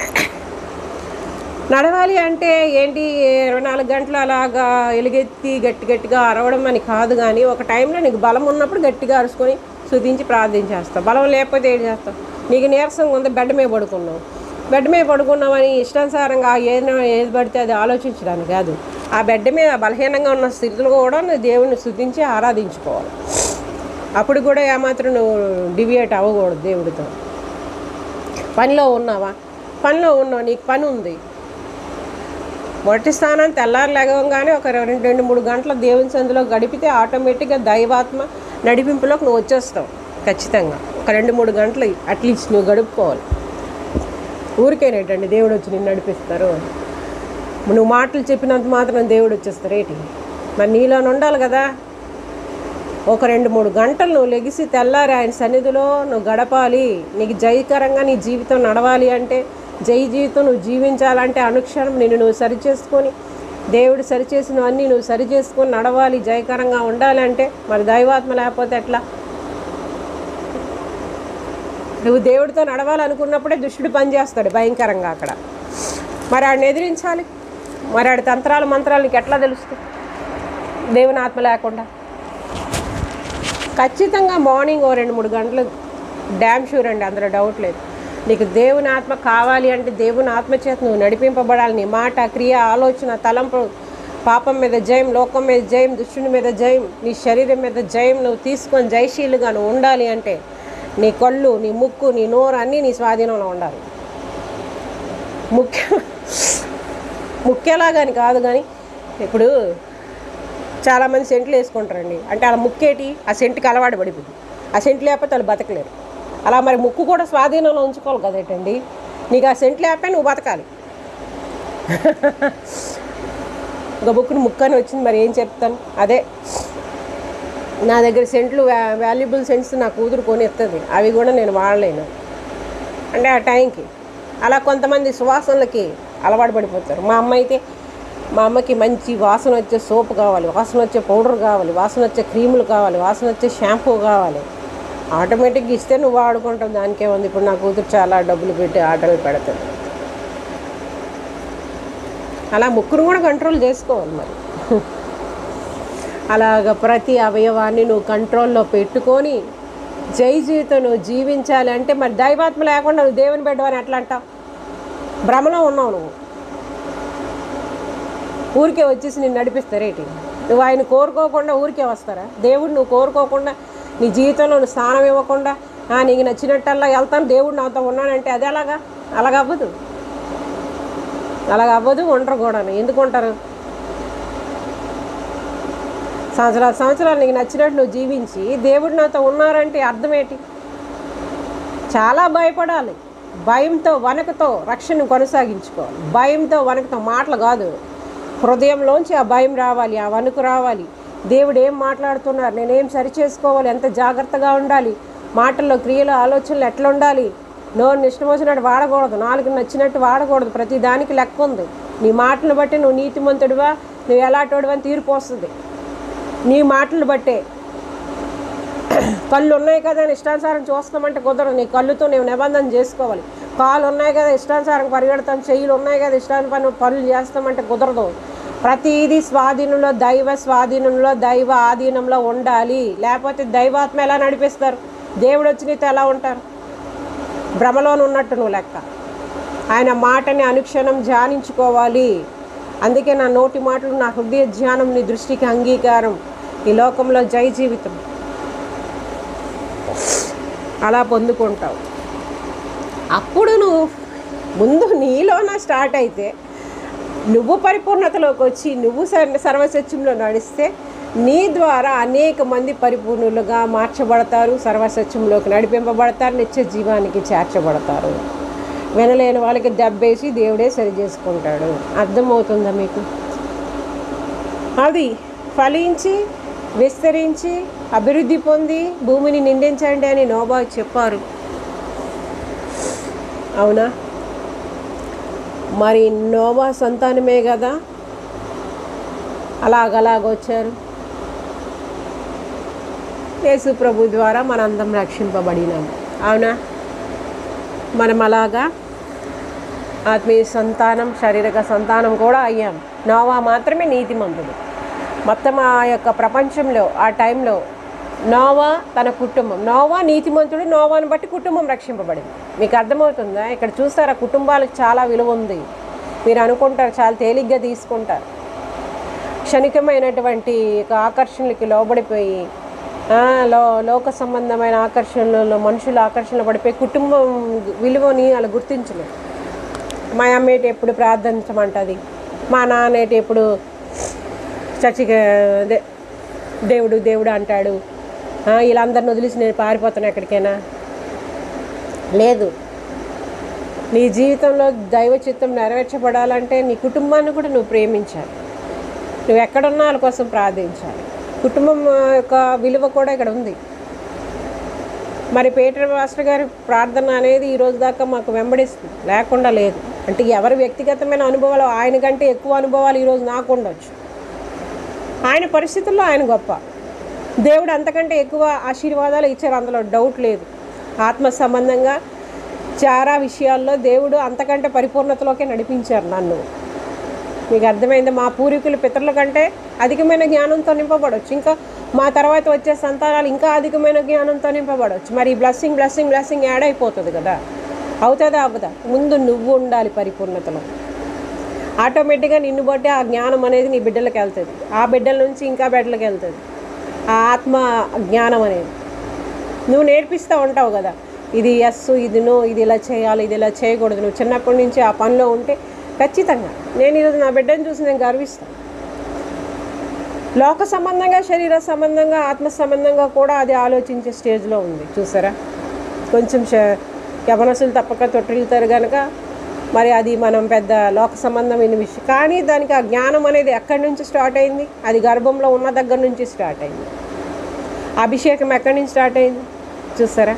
నడవాలి అంటే ఏంటి ఇరవై నాలుగు గంటలు అలాగా ఎలుగెత్తి గట్టి గట్టిగా అరవడం అని కాదు కానీ ఒక టైంలో నీకు బలం ఉన్నప్పుడు గట్టిగా అరుచుకొని శుద్ధించి ప్రార్థించేస్తావు బలం లేకపోతే ఏం చేస్తావు నీకు నీరసంగా ఉంది బెడ్ మీద పడుకున్నావు బెడ్ మీద పడుకున్నావని ఇష్టానుసారంగా ఏది ఏది పడితే అది ఆలోచించడానికి కాదు ఆ బెడ్ మీద బలహీనంగా ఉన్న స్థితిలో కూడా నువ్వు దేవుని స్థుతించి ఆరాధించుకోవాలి అప్పుడు కూడా ఏమాత్రం నువ్వు డివియేట్ అవ్వకూడదు దేవుడితో పనిలో ఉన్నావా పనిలో ఉన్నావు నీకు పని ఉంది మొదటి స్థానం తెల్లారు లేగంగానే ఒక రెండు రెండు మూడు గంటల దేవుని సందులో గడిపితే ఆటోమేటిక్గా దైవాత్మ నడిపింపులోకి నువ్వు వచ్చేస్తావు ఖచ్చితంగా ఒక రెండు మూడు గంటలు అట్లీస్ట్ నువ్వు గడుపుకోవాలి ఊరికేనేటండి దేవుడు వచ్చి నిన్ను నడిపిస్తారు నువ్వు మాటలు చెప్పినంత మాత్రం దేవుడు వచ్చేస్తారు ఏంటి మరి నీలో ఉండాలి కదా ఒక రెండు మూడు గంటలు నువ్వు లెగిసి తెల్లారి ఆయన సన్నిధిలో నువ్వు గడపాలి నీకు జయకరంగా నీ జీవితం నడవాలి అంటే జై జీవితం నువ్వు జీవించాలంటే అనుక్షణం నిన్ను నువ్వు సరిచేసుకొని దేవుడు సరిచేసిన అన్నీ నువ్వు సరి చేసుకొని నడవాలి జయకరంగా ఉండాలి అంటే మరి దైవాత్మ లేకపోతే ఎట్లా నువ్వు దేవుడితో నడవాలనుకున్నప్పుడే దుష్టుడు పనిచేస్తాడు భయంకరంగా అక్కడ మరి ఆడిని ఎదిరించాలి మరి ఆడి తంత్రాలు మంత్రాలు నీకు ఎట్లా తెలుస్తాయి దేవుని ఆత్మ లేకుండా ఖచ్చితంగా మార్నింగ్ ఓ రెండు మూడు గంటలు డ్యామ్ షూర్ అండి అందులో డౌట్ లేదు నీకు దేవుని ఆత్మ కావాలి అంటే దేవుని ఆత్మ చేత నువ్వు నడిపింపబడాలి నీ మాట క్రియ ఆలోచన తలంపు పాపం మీద జయం లోకం మీద జయం దుష్టుని మీద జయం నీ శరీరం మీద జయం నువ్వు తీసుకొని జయశీలుగా నువ్వు ఉండాలి అంటే నీ కళ్ళు నీ ముక్కు నీ నోరు అన్నీ నీ స్వాధీనంలో ఉండాలి ముఖ్య ముఖ్యలాగాని కాదు కానీ ఇప్పుడు చాలామంది సెంట్లు వేసుకుంటారండి అంటే అలా ముక్కేటి ఆ సెంటుకి అలవాటు పడిపోయింది ఆ సెంట్ లేకపోతే వాళ్ళు బతకలేరు అలా మరి ముక్కు కూడా స్వాధీనంలో ఉంచుకోవాలి కదేటండి నీకు ఆ సెంట్ లేకపోతే నువ్వు బతకాలి ఒక బుక్ని ముక్కు అని వచ్చింది మరి ఏం చెప్తాను అదే నా దగ్గర సెంట్లు వ్యా వాల్యుబుల్ సెంట్స్ నా కూతురు కొని ఎత్తది అవి కూడా నేను వాడలేను అంటే ఆ టైంకి అలా కొంతమంది సువాసనలకి అలవాటు పడిపోతారు మా అమ్మ అయితే మా అమ్మకి మంచి వాసన వచ్చే సోప్ కావాలి వాసన వచ్చే పౌడర్ కావాలి వాసన వచ్చే క్రీములు కావాలి వాసన వచ్చే షాంపూ కావాలి ఆటోమేటిక్గా ఇస్తే నువ్వు వాడుకుంటావు దానికే ఉంది ఇప్పుడు నా కూతురు చాలా డబ్బులు పెట్టి ఆర్డర్లు పెడతాడు అలా ముక్కును కూడా కంట్రోల్ చేసుకోవాలి మరి అలాగ ప్రతి అవయవాన్ని నువ్వు కంట్రోల్లో పెట్టుకొని జై జీవితం నువ్వు జీవించాలి అంటే మరి దైవాత్మ లేకుండా నువ్వు దేవుని బిడ్డవని ఎట్లా అంటావు భ్రమలో ఉన్నావు నువ్వు ఊరికే వచ్చేసి నేను నడిపిస్తారేటి నువ్వు ఆయన కోరుకోకుండా ఊరికే వస్తారా దేవుడు నువ్వు కోరుకోకుండా నీ జీవితంలో నువ్వు స్థానం ఇవ్వకుండా "ఆ, నీకు నచ్చినట్టల్లా వెళ్తాను దేవుడు నాతో ఉన్నానంటే అది ఎలాగా అలాగ అవ్వదు అలాగ అవ్వదు ఉండరు కూడా ఎందుకు ఉంటారు సంవత్సరాలు సంవత్సరాలు నీకు నచ్చినట్టు నువ్వు జీవించి దేవుడు నాతో ఉన్నారంటే అర్థం ఏంటి చాలా భయపడాలి భయంతో వనకతో రక్షణ కొనసాగించుకోవాలి భయంతో వనకతో మాటలు కాదు హృదయంలోంచి ఆ భయం రావాలి ఆ వణుకు రావాలి దేవుడు ఏం మాట్లాడుతున్నారు నేనేం సరి చేసుకోవాలి ఎంత జాగ్రత్తగా ఉండాలి మాటల్లో క్రియలు ఆలోచనలు ఎట్లా ఉండాలి నోరు ఇష్టం వచ్చినట్టు వాడకూడదు నాలుగు నచ్చినట్టు వాడకూడదు ప్రతి దానికి లెక్క ఉంది నీ మాటలను బట్టి నువ్వు నీతిమంతుడివా నువ్వు ఎలాంటోడివా అని తీర్పు వస్తుంది నీ మాటలు బట్టే కళ్ళు ఉన్నాయి కదా అని ఇష్టానుసారం చూస్తామంటే కుదరదు నీ కళ్ళుతో నువ్వు నిబంధన చేసుకోవాలి కాళ్ళు ఉన్నాయి కదా ఇష్టానుసారం పరిగెడతాం చెయ్యిలు ఉన్నాయి కదా ఇష్టాన్ని పని పనులు చేస్తామంటే కుదరదు ప్రతిదీ స్వాధీనంలో దైవ స్వాధీనంలో దైవ ఆధీనంలో ఉండాలి లేకపోతే దైవాత్మ ఎలా నడిపిస్తారు దేవుడు వచ్చి నీతో ఎలా ఉంటారు భ్రమలోనే ఉన్నట్టు నువ్వు లెక్క ఆయన మాటని అనుక్షణం ధ్యానించుకోవాలి అందుకే నా నోటి మాటలు నా హృదయ ధ్యానం నీ దృష్టికి అంగీకారం ఈ లోకంలో జై జీవితం అలా పొందుకుంటావు అప్పుడు నువ్వు ముందు నీలోన స్టార్ట్ అయితే నువ్వు పరిపూర్ణతలోకి వచ్చి నువ్వు సర్- సర్వసత్యంలో నడిస్తే నీ ద్వారా అనేక మంది పరిపూర్ణులుగా మార్చబడతారు సర్వసత్యంలోకి నడిపింపబడతారు నిత్య జీవానికి చేర్చబడతారు వినలేని వాళ్ళకి దెబ్బేసి దేవుడే సరి చేసుకుంటాడు అర్థమవుతుందా మీకు అది ఫలించి విస్తరించి అభివృద్ధి పొంది భూమిని నిందించండి అని నోబా చెప్పారు అవునా మరి నోవా సంతానమే కదా అలాగలాగొచ్చారు యేసు ప్రభు ద్వారా మనందరం రక్షింపబడినాం అవునా మనం అలాగా ఆత్మీయ సంతానం శారీరక సంతానం కూడా అయ్యాం నోవా మాత్రమే నీతిమంతుడు మొత్తం ఆ యొక్క ప్రపంచంలో ఆ టైంలో నోవా తన కుటుంబం నోవా నీతిమంతుడు నోవాను బట్టి కుటుంబం రక్షింపబడింది మీకు అర్థమవుతుందా ఇక్కడ చూస్తారా కుటుంబాలకు చాలా విలువ ఉంది మీరు అనుకుంటారు చాలా తేలిగ్గా తీసుకుంటారు క్షణికమైనటువంటి ఒక ఆకర్షణలకి లోబడిపోయి ఆ, లో లోక సంబంధమైన ఆకర్షణలలో మనుషుల ఆకర్షణలు పడిపోయి కుటుంబం విలువని అలా గుర్తించలేదు మా అమ్మేటి ఎప్పుడు ప్రార్థించమంటుంది మా నాన్నేటి ఎప్పుడు చర్చికి అదే దేవుడు దేవుడు అంటాడు ఆ, వీళ్ళందరిని వదిలేసి నేను పారిపోతాను ఎక్కడికైనా లేదు నీ జీవితంలో దైవ చిత్తం నెరవేర్చబడాలంటే నీ కుటుంబాన్ని కూడా నువ్వు ప్రేమించాలి నువ్వు ఎక్కడున్నా వాళ్ళ కోసం ప్రార్థించాలి కుటుంబం ఆ, యొక్క విలువ కూడా ఇక్కడ ఉంది మరి పీటర్ మాస్టర్ గారి ప్రార్థన అనేది ఈ రోజు దాకా మాకు వెంబడిస్తుంది లేకుండా లేదు అంటే ఎవరి వ్యక్తిగతమైన అనుభవాలు ఆయన కంటే ఎక్కువ అనుభవాలు ఈరోజు నాకు ఉండొచ్చు ఆయన పరిస్థితుల్లో ఆయన గొప్ప దేవుడు అంతకంటే ఎక్కువ ఆశీర్వాదాలు ఇచ్చారు అందులో డౌట్ లేదు ఆత్మ సంబంధంగా చాలా విషయాల్లో దేవుడు అంతకంటే పరిపూర్ణతలోకి నడిపించారు నన్ను మీకు అర్థమైంది మా పూర్వీకుల పితరుల కంటే అధికమైన జ్ఞానంతో నింపబడవచ్చు ఇంకా మా తర్వాత వచ్చే సంతానాలు ఇంకా అధికమైన జ్ఞానంతో నింపబడవచ్చు మరి బ్లెస్సింగ్ బ్లెస్సింగ్ బ్లెస్సింగ్ యాడ్ అయిపోతుంది కదా అవుతుందా అవ్వదా ముందు నువ్వు ఉండాలి పరిపూర్ణతలో ఆటోమేటిక్గా నిన్ను బట్టి ఆ జ్ఞానం అనేది నీ బిడ్డలకు వెళ్తుంది ఆ బిడ్డల నుంచి ఇంకా బిడ్డలకు వెళ్తుంది ఆ ఆత్మ జ్ఞానం అనేది నువ్వు నేర్పిస్తూ ఉంటావు కదా ఇది ఎస్ ఇది నో ఇది ఇలా చేయాలి ఇది ఇలా చేయకూడదు నువ్వు చిన్నప్పటి నుంచి ఆ పనిలో ఉంటే ఖచ్చితంగా నేను ఈరోజు నా బిడ్డను చూసి నేను గర్విస్తాను లోక సంబంధంగా శరీర సంబంధంగా ఆత్మ సంబంధంగా కూడా అది ఆలోచించే స్టేజ్లో ఉంది చూసారా కొంచెం శ- యవనసులు తప్పక తొట్టిల్తారు కనుక మరి అది మనం పెద్ద లోక సంబంధమైన విషయం కానీ దానికి ఆ జ్ఞానం అనేది ఎక్కడి నుంచి స్టార్ట్ అయింది అది గర్భంలో ఉన్న దగ్గర నుంచి స్టార్ట్ అయింది అభిషేకం ఎక్కడి నుంచి స్టార్ట్ అయింది చూసారా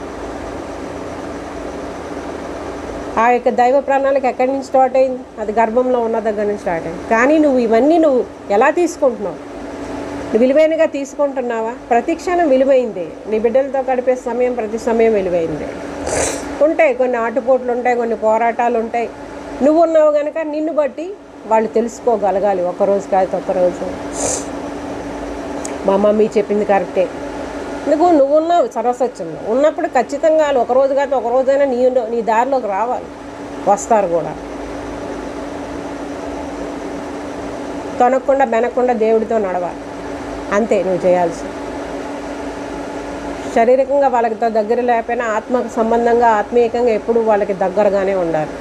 ఆ యొక్క దైవ ప్రణాళిక ఎక్కడి నుంచి స్టార్ట్ అయింది అది గర్భంలో ఉన్న దగ్గర నుంచి స్టార్ట్ అయింది కానీ నువ్వు ఇవన్నీ నువ్వు ఎలా తీసుకుంటున్నావు నువ్వు విలువైనగా తీసుకుంటున్నావా ప్రతి క్షణం విలువైంది నీ బిడ్డలతో గడిపే సమయం ప్రతి సమయం విలువైంది ఉంటాయి కొన్ని ఆటుపోట్లు ఉంటాయి కొన్ని పోరాటాలు ఉంటాయి నువ్వు ఉన్నావు కనుక నిన్ను బట్టి వాళ్ళు తెలుసుకోగలగాలి ఒకరోజు కాదు ఒక్కరోజు మా మమ్మీ చెప్పింది కరెక్టే నువ్వు నువ్వు ఉన్నావు సర్వసత్యంలో ఉన్నప్పుడు ఖచ్చితంగా వాళ్ళు ఒక రోజు కాదు ఒక రోజైనా నీ నీ దారిలోకి రావాలి వస్తారు కూడా తొనకుండా బెనకుండా దేవుడితో నడవాలి అంతే నువ్వు చేయాల్సి శారీరకంగా వాళ్ళకి ద- దగ్గర లేకపోయినా ఆత్మకు సంబంధంగా ఆత్మీయంగా ఎప్పుడు వాళ్ళకి దగ్గరగానే ఉండాలి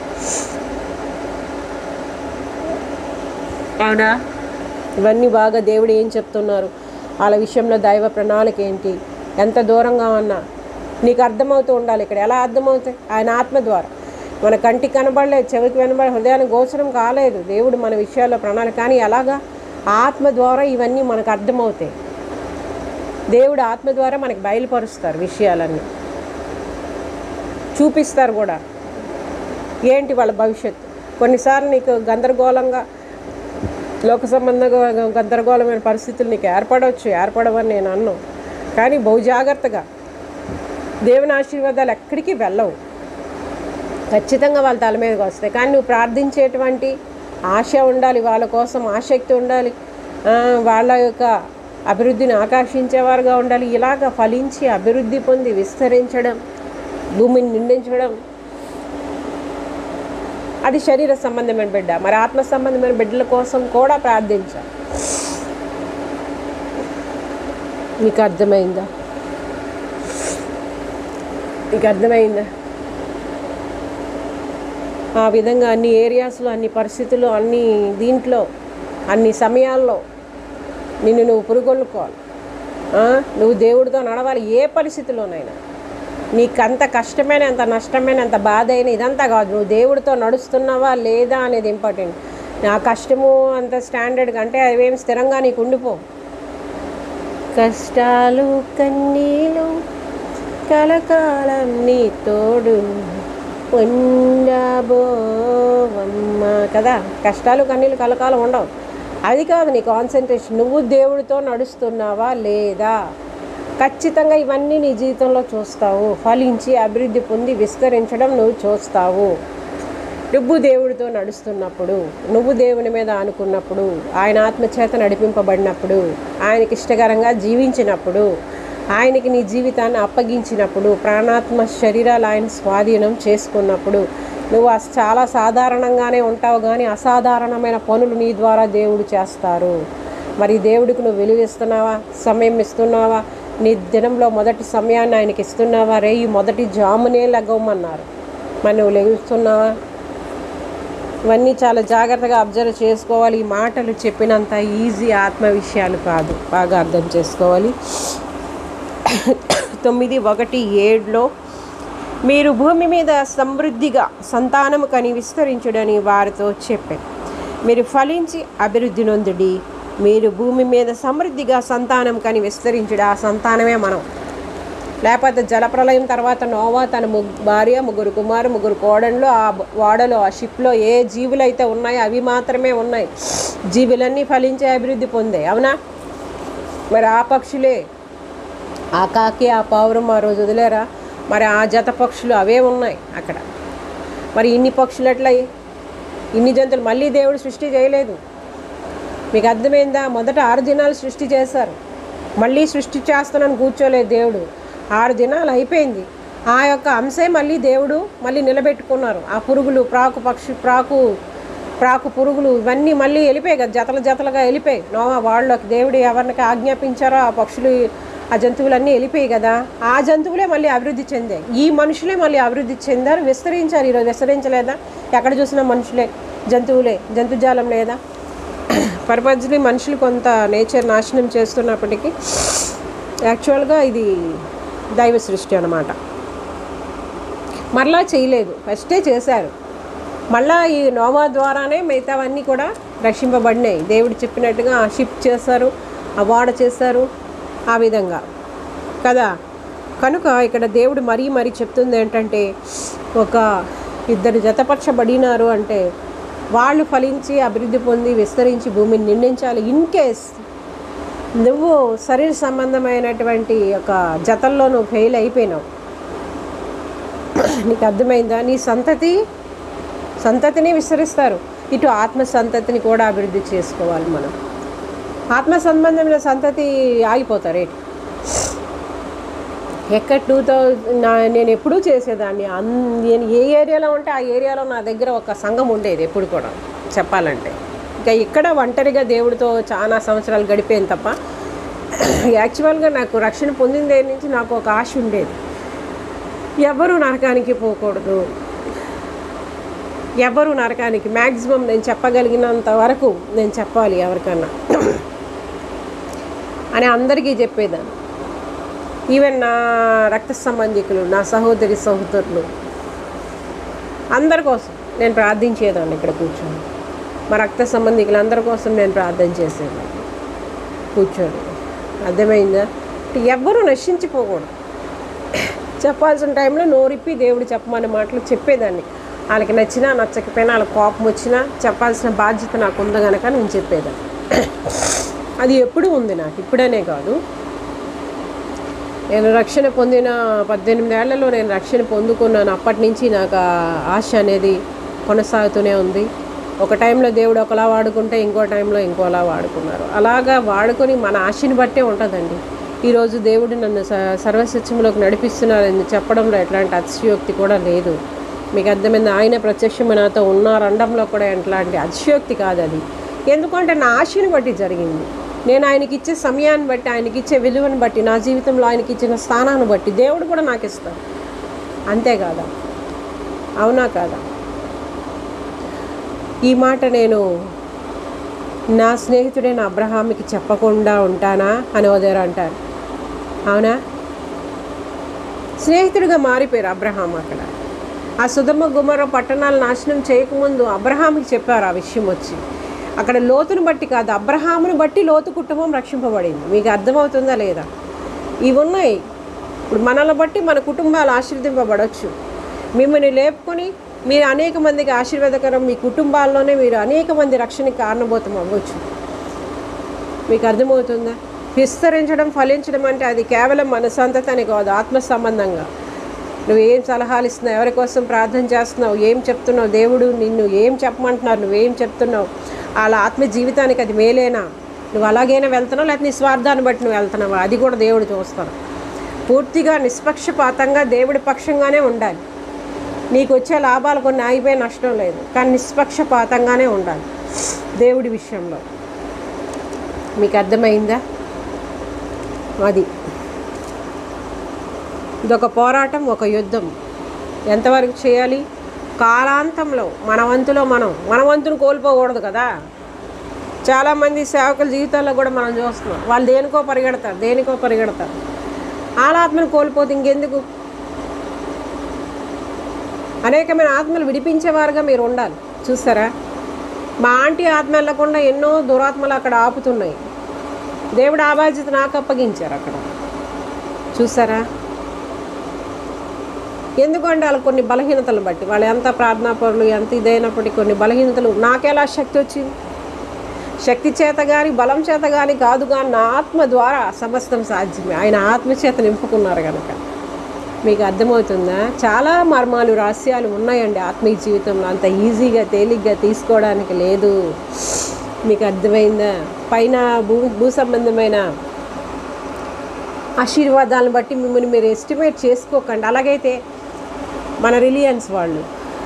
అవునా ఇవన్నీ బాగా దేవుడు ఏం చెప్తున్నారు వాళ్ళ విషయంలో దైవ ప్రణాళిక ఏంటి ఎంత దూరంగా ఉన్నా నీకు అర్థమవుతూ ఉండాలి ఇక్కడ ఎలా అర్థమవుతాయి ఆయన ఆత్మ ద్వారా మన కంటికి కనబడలేదు చెవికి వినబడి హృదయానికి గోచరం కాలేదు దేవుడు మన విషయాల్లో ప్రణాళిక కానీ ఎలాగా ఆత్మ ద్వారా ఇవన్నీ మనకు అర్థమవుతాయి దేవుడు ఆత్మ ద్వారా మనకి బయలుపరుస్తారు విషయాలన్నీ చూపిస్తారు కూడా ఏంటి వాళ్ళ భవిష్యత్తు కొన్నిసార్లు నీకు గందరగోళంగా లోక సంబంధంగా గందరగోళమైన పరిస్థితులు నీకు ఏర్పడవచ్చు ఏర్పడవని నేను అన్ను కానీ బహు జాగ్రత్తగా దేవుని ఆశీర్వాదాలు ఎక్కడికి వెళ్ళవు ఖచ్చితంగా వాళ్ళ తల మీదకి వస్తాయి కానీ నువ్వు ప్రార్థించేటువంటి ఆశ ఉండాలి వాళ్ళ కోసం ఆసక్తి ఉండాలి ఆ, వాళ్ళ యొక్క అభివృద్ధిని ఆకర్షించేవారుగా ఉండాలి ఇలాగ ఫలించి అభివృద్ధి పొంది విస్తరించడం భూమిని నిండించడం అది శరీర సంబంధమైన బిడ్డ మరి ఆత్మ సంబంధమైన బిడ్డల కోసం కూడా ప్రార్థించాలి మీకు అర్థమైందా మీకు అర్థమైందా ఆ విధంగా అన్ని ఏరియాస్లో అన్ని పరిస్థితుల్లో అన్ని దీంట్లో అన్ని సమయాల్లో నిన్ను నువ్వు పురుగొల్లుకోవాలి ఆ? నువ్వు దేవుడితో నడవాలి ఏ పరిస్థితిలోనైనా నీకు అంత కష్టమైన అంత నష్టమైన అంత బాధ అయినా ఇదంతా కాదు నువ్వు దేవుడితో నడుస్తున్నావా లేదా అనేది ఇంపార్టెంట్ నా కష్టము అంత స్టాండర్డ్ అంటే అవేం స్థిరంగా నీకు ఉండిపో కష్టాలు కన్నీలు కలకాలం నీ తోడు ఉండబోవమ్మ కదా కష్టాలు కన్నీళ్ళు కలకాలం ఉండవు అది కాదు నీ కాన్సన్ట్రేషన్ నువ్వు దేవుడితో నడుస్తున్నావా లేదా ఖచ్చితంగా ఇవన్నీ నీ జీవితంలో చూస్తావు ఫలించి అభివృద్ధి పొంది విస్తరించడం నువ్వు చూస్తావు నువ్వు దేవుడితో నడుస్తున్నప్పుడు నువ్వు దేవుని మీద ఆనుకున్నప్పుడు ఆయన ఆత్మచేత నడిపింపబడినప్పుడు ఆయనకి ఇష్టకరంగా జీవించినప్పుడు ఆయనకి నీ జీవితాన్ని అప్పగించినప్పుడు ప్రాణాత్మ శరీరాలు ఆయన స్వాధీనం చేసుకున్నప్పుడు నువ్వు అస- చాలా సాధారణంగానే ఉంటావు కానీ అసాధారణమైన పనులు నీ ద్వారా దేవుడు చేస్తారు మరి దేవుడికి నువ్వు విలువ ఇస్తున్నావా సమయం ఇస్తున్నావా నీ దినంలో మొదటి సమయాన్ని ఆయనకి ఇస్తున్నావా రే ఈ మొదటి జామునే లగవమన్నారు మరి నువ్వు లెగుస్తున్నావా ఇవన్నీ చాలా జాగ్రత్తగా అబ్జర్వ్ చేసుకోవాలి ఈ మాటలు చెప్పినంత ఈజీ ఆత్మ విషయాలు కాదు బాగా అర్థం చేసుకోవాలి తొమ్మిది ఒకటి ఏడులో మీరు భూమి మీద సమృద్ధిగా సంతానము కని విస్తరించుడని వారితో చెప్పారు మీరు ఫలించి అభివృద్ధి నొందుడి మీరు భూమి మీద సమృద్ధిగా సంతానం కని విస్తరించుడు ఆ సంతానమే మనం లేకపోతే జలప్రలయం తర్వాత నోవా తన ముగ్ భార్య ముగ్గురు కుమారు ముగ్గురు కోడళ్ళు ఆ బ- ఓడలో ఆ షిప్లో ఏ జీవులు అయితే ఉన్నాయో అవి మాత్రమే ఉన్నాయి జీవులన్నీ ఫలించి అభివృద్ధి పొందాయి అవునా మరి ఆ పక్షులే ఆ కాకి ఆ పావురం ఆ రోజు వదిలేరా మరి ఆ జత పక్షులు అవే ఉన్నాయి అక్కడ మరి ఇన్ని పక్షులు ఎట్లయి ఇన్ని జంతువులు మళ్ళీ దేవుడు సృష్టి చేయలేదు మీకు అర్థమైందా మొదట ఆరు దినాలు సృష్టి చేశారు మళ్ళీ సృష్టి చేస్తానని కూర్చోలేదు దేవుడు ఆరు దినాలు అయిపోయింది ఆ యొక్క అంశే మళ్ళీ దేవుడు మళ్ళీ నిలబెట్టుకున్నారు ఆ పురుగులు ప్రాకు పక్షి ప్రాకు ప్రాకు పురుగులు ఇవన్నీ మళ్ళీ వెళ్ళిపోయాయి కదా జతలు జతలుగా వెళ్ళిపోయాయి నోవా వాళ్ళకి దేవుడు ఎవరికి ఆజ్ఞాపించారో ఆ పక్షులు ఆ జంతువులన్నీ వెళ్ళిపోయాయి కదా ఆ జంతువులే మళ్ళీ అభివృద్ధి చెందాయి ఈ మనుషులే మళ్ళీ అభివృద్ధి చెందారు విస్తరించారు ఈరోజు విస్తరించలేదా ఎక్కడ చూసినా మనుషులే జంతువులే జంతుజాలం లేదా పర్పజ్లీ మనుషులు కొంత నేచర్ నాశనం చేస్తున్నప్పటికీ యాక్చువల్గా ఇది దైవ సృష్టి అన్నమాట మరలా చేయలేదు ఫస్టే చేశారు మళ్ళా ఈ నోవా ద్వారానే మిగతావన్నీ కూడా రక్షింపబడినాయి దేవుడు చెప్పినట్టుగా ఆ షిప్ చేశారు ఆ వాడ చేశారు ఆ విధంగా కదా కనుక ఇక్కడ దేవుడు మరీ మరీ చెప్తుంది ఏంటంటే ఒక ఇద్దరు జతపరచబడినారు అంటే వాళ్ళు ఫలించి అభివృద్ధి పొంది విస్తరించి భూమిని నిండించాలి ఇన్ కేస్ నువ్వు శరీర సంబంధమైనటువంటి ఒక జతల్లో నువ్వు ఫెయిల్ అయిపోయినావు నీకు అర్థమైందా నీ సంతతి సంతతిని విస్తరిస్తారు ఇటు ఆత్మ సంతతిని కూడా అభివృద్ధి చేసుకోవాలి మనం ఆత్మ సంబంధమైన సంతతి ఆగిపోతారు ఏంటి ఎక్కడ టూ థౌజండ్ నేను ఎప్పుడూ చేసేదాన్ని అన్ నేను ఏ ఏరియాలో ఉంటే ఆ ఏరియాలో నా దగ్గర ఒక సంఘం ఉండేది ఎప్పుడు కూడా చెప్పాలంటే ఇంకా ఇక్కడ ఒంటరిగా దేవుడితో చాలా సంవత్సరాలు గడిపోయింది తప్ప యాక్చువల్గా నాకు రక్షణ పొందిన దగ్గర నుంచి నాకు ఒక ఆశ ఉండేది ఎవరు నరకానికి పోకూడదు ఎవరు నరకానికి మ్యాక్సిమం నేను చెప్పగలిగినంత వరకు నేను చెప్పాలి ఎవరికన్నా అని అందరికీ చెప్పేదాన్ని ఈవెన్ నా రక్త సంబంధికులు నా సహోదరి సహోదరులు అందరి కోసం నేను ప్రార్థించేదాన్ని ఇక్కడ కూర్చొని మా రక్త సంబంధికులు అందరి కోసం నేను ప్రార్థన చేసేదాన్ని కూర్చొని అర్థమైందా అంటే ఎవ్వరూ నశించిపోకూడదు చెప్పాల్సిన టైంలో నోరిప్పి దేవుడు చెప్పమనే మాటలు చెప్పేదాన్ని వాళ్ళకి నచ్చినా నచ్చకపోయినా వాళ్ళకి కోపం వచ్చినా చెప్పాల్సిన బాధ్యత నాకు ఉంది కనుక నేను చెప్పేదాన్ని అది ఎప్పుడూ ఉంది నాకు ఇప్పుడనే కాదు నేను రక్షణ పొందిన పద్దెనిమిది ఏళ్లలో నేను రక్షణ పొందుకున్నాను అప్పటి నుంచి నాకు ఆ ఆశ అనేది కొనసాగుతూనే ఉంది ఒక టైంలో దేవుడు ఒకలా వాడుకుంటే ఇంకో టైంలో ఇంకోలా వాడుకున్నారు అలాగా వాడుకొని మన ఆశని బట్టే ఉంటుందండి ఈరోజు దేవుడు నన్ను స సర్వసత్యంలోకి నడిపిస్తున్నారని చెప్పడంలో ఎట్లాంటి అతిశయోక్తి కూడా లేదు మీకు అర్థమైంది ఆయన ప్రత్యక్షంగా నాతో ఉన్నారండంలో కూడా ఎట్లాంటి అతిశయోక్తి కాదు అది ఎందుకంటే నా ఆశని బట్టి జరిగింది నేను ఆయనకి ఇచ్చే సమయాన్ని బట్టి ఆయనకి ఇచ్చే విలువను బట్టి నా జీవితంలో ఆయనకి ఇచ్చిన స్థానాన్ని బట్టి దేవుడు కూడా నాకు ఇస్తాడు అంతే కాదా అవునా కాదా ఈ మాట నేను నా స్నేహితుడైన అబ్రహాంకి చెప్పకుండా ఉంటానా అని వదేరు అంటారు అవునా స్నేహితుడిగా మారిపోయారు అబ్రహాం అక్కడ ఆ సుధమ గుమర పట్టణాలు నాశనం చేయకముందు అబ్రహాంకి చెప్పారు ఆ విషయం వచ్చి అక్కడ లోతును బట్టి కాదు అబ్రహామును బట్టి లోతు కుటుంబం రక్షింపబడింది మీకు అర్థమవుతుందా లేదా ఇవి ఉన్నాయి ఇప్పుడు మనల్ని బట్టి మన కుటుంబాలు ఆశీర్వదింపబడవచ్చు మిమ్మల్ని లేపుకొని మీరు అనేక మందికి ఆశీర్వాదకరం మీ కుటుంబాల్లోనే మీరు అనేక మంది రక్షణకి కారణభూతం అవ్వచ్చు మీకు అర్థమవుతుందా విస్తరించడం ఫలించడం అంటే అది కేవలం మన సంతతని కాదు ఆత్మ సంబంధంగా నువ్వు ఏం సలహాలు ఇస్తున్నావు ఎవరి కోసం ప్రార్థన చేస్తున్నావు ఏం చెప్తున్నావు దేవుడు నిన్ను ఏం చెప్పమంటున్నారు నువ్వేం చెప్తున్నావు వాళ్ళ ఆత్మ జీవితానికి అది మేలేనా నువ్వు అలాగైనా వెళ్తున్నావు లేకపోతే నీ స్వార్థాన్ని బట్టి నువ్వు వెళ్తున్నావా అది కూడా దేవుడు చూస్తాడు పూర్తిగా నిష్పక్షపాతంగా దేవుడి పక్షంగానే ఉండాలి నీకు వచ్చే లాభాలు కొన్ని ఆగిపోయి నష్టం లేదు కానీ నిష్పక్షపాతంగానే ఉండాలి దేవుడి విషయంలో మీకు అర్థమైందా అది ఇదొక పోరాటం ఒక యుద్ధం ఎంతవరకు చేయాలి కాలాంతంలో మన వంతులో మనం మన వంతును కోల్పోకూడదు కదా చాలామంది సేవకుల జీవితాల్లో కూడా మనం చూస్తున్నాం వాళ్ళు దేనికో పరిగెడతారు దేనికో పరిగెడతారు వాళ్ళ ఆత్మను కోల్పోతే ఇంకెందుకు అనేకమైన ఆత్మలు విడిపించేవారుగా మీరు ఉండాలి చూసారా మా ఆంటీ ఆత్మ వెళ్లకుండా ఎన్నో దురాత్మలు అక్కడ ఆపుతున్నాయి దేవుడు ఆ బాధ్యత నాకు అప్పగించారు అక్కడ చూసారా ఎందుకంటే వాళ్ళు కొన్ని బలహీనతలు బట్టి వాళ్ళు ఎంత ప్రార్థనాపరులు ఎంత ఇదైనప్పటికీ కొన్ని బలహీనతలు నాకెలా శక్తి వచ్చింది శక్తి చేత కానీ బలం చేత కానీ కాదు కానీ నా ఆత్మ ద్వారా సమస్తం సాధ్యమే ఆయన ఆత్మ చేత నింపుకున్నారు కనుక మీకు అర్థమవుతుందా చాలా మర్మాలు రహస్యాలు ఉన్నాయండి ఆత్మీయ జీవితంలో అంత ఈజీగా తేలిగ్గా తీసుకోవడానికి లేదు మీకు అర్థమైందా పైన భూ భూ సంబంధమైన ఆశీర్వాదాలను బట్టి మిమ్మల్ని మీరు ఎస్టిమేట్ చేసుకోకండి అలాగైతే మన రిలియన్స్ వాళ్ళు